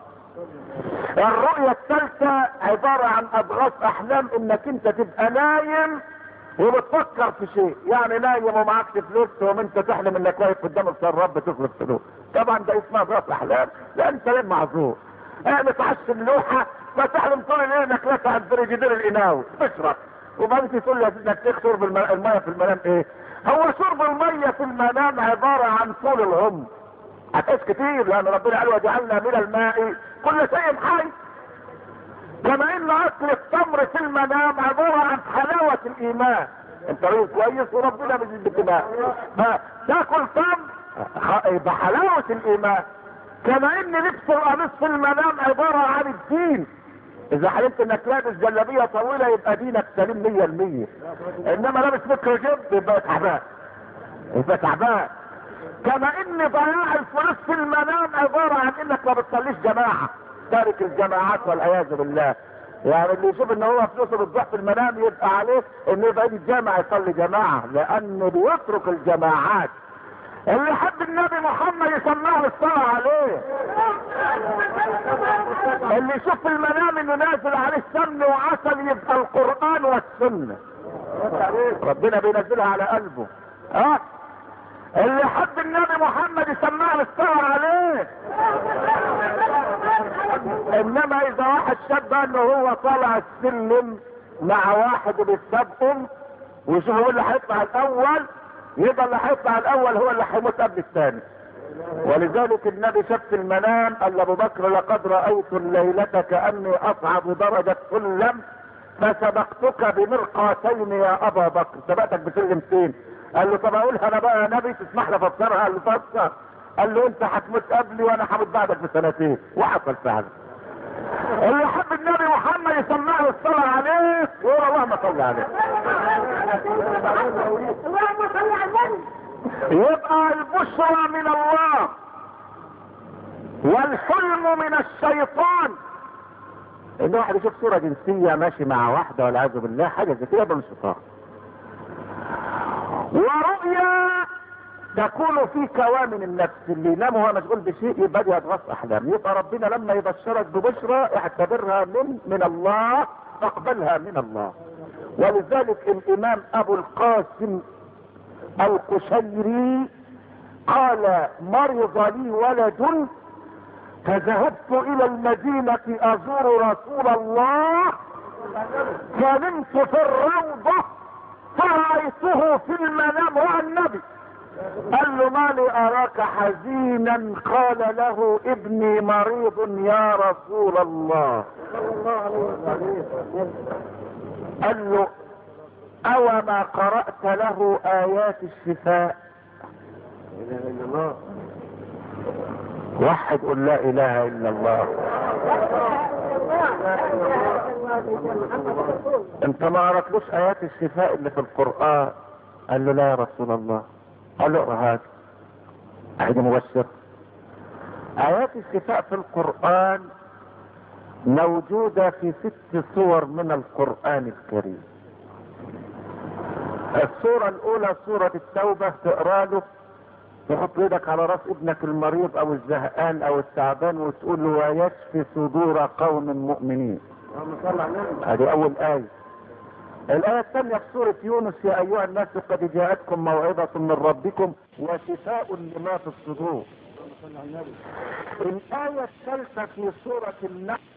الرؤيا الثالثه عباره عن اضغاث احلام انك انت تبقى نايم وبتفكر في شيء يعني نايم ومعكش فلوس وما انت تحلم انك واقف قدام الرب تصرف فلوس طبعا ده اسمها اضغاث احلام لا انت ليه معذور اه بتعشي اللوحه فتحلم طول الليل انك لسه على الفريجيدير الاناوي تشرب وبعدين تقول لي انك تشرب الم- الميه في المنام ايه هو شرب الميه في المنام عباره عن طول الهم هتعيش كتير لان ربنا قال وجعلنا من الماء كل شيء حي كما ان اكل التمر في المنام عباره عن حلاوه الايمان انت راجل كويس وربنا مش بكده تاكل تمر خ- يبقى حلاوه الايمان كما ان لبس القميص في المنام عباره عن الدين اذا حلمت انك لابس جلابيه طويله يبقى دينك سليم 100% انما لابس متر جب يبقى تعبان يبقى تعبان كما ان ضياع الفلوس في المنام عباره عن انك ما بتصليش جماعه تارك الجماعات والعياذ بالله يعني اللي يشوف ان هو فلوسه بتضيع في المنام يبقى عليه انه يبقى يجي الجامع يصلي جماعه لانه بيترك الجماعات اللي يحب النبي محمد يسمعه الصلاه عليه اللي يشوف في المنام انه نازل عليه سمن وعسل يبقى القران والسنه ربنا بينزلها على قلبه ها اللي يحب النبي محمد يسمعه الصلاه عليه انما اذا واحد شاب انه هو طالع السلم مع واحد بيستبقم ويشوف هو اللي هيطلع الاول يبقى اللي هيطلع الاول هو اللي هيموت قبل الثاني ولذلك النبي شاف في المنام قال لابو بكر لقد رايت الليله كاني اصعد درجه سلم فسبقتك بمرقاتين يا ابا بكر سبقتك بسلمتين قال له طب اقولها انا بقى يا نبي تسمح لي افسرها قال له فسر قال له انت هتموت قبلي وانا هموت بعدك بسنتين وحصل فعلا اللي يحب النبي محمد يسمعه الصلاة عليه يقول اللهم صل عليه اللهم صل على النبي يبقى البشرى من الله والحلم من الشيطان ان واحد يشوف صورة جنسية ماشي مع واحدة والعياذ بالله حاجة زي كده يبقى من الشيطان ورؤيا تكون في كوامن النفس اللي ينام وهو مشغول بشيء يبقى دي اضغاث احلام يبقى ربنا لما يبشرك ببشرى اعتبرها من من الله فاقبلها من الله ولذلك الامام ابو القاسم القشيري قال مرض لي ولد فذهبت الى المدينة ازور رسول الله فنمت في الروضة فرأيته في المنام هو النبي قال له ما لي اراك حزينا قال له ابني مريض يا رسول الله قال له او ما قرأت له ايات الشفاء وحد قل لا اله الا الله انت ما قرأتلوش ايات الشفاء اللي في القرآن قال له لا يا رسول الله قال له اقرا هذا عيد مبشر ايات الشفاء في القرآن موجودة في ست سور من القرآن الكريم السورة الأولى سورة التوبة تقرا له تحط ايدك على راس ابنك المريض او الزهقان او التعبان وتقول له ويشفي صدور قوم مؤمنين اللهم صل على النبي هذه اول آية الآية الثانية في سورة يونس يا أيها الناس قد جاءتكم موعظة من ربكم وشفاء لما في الصدور الآية الثالثة في سورة النحل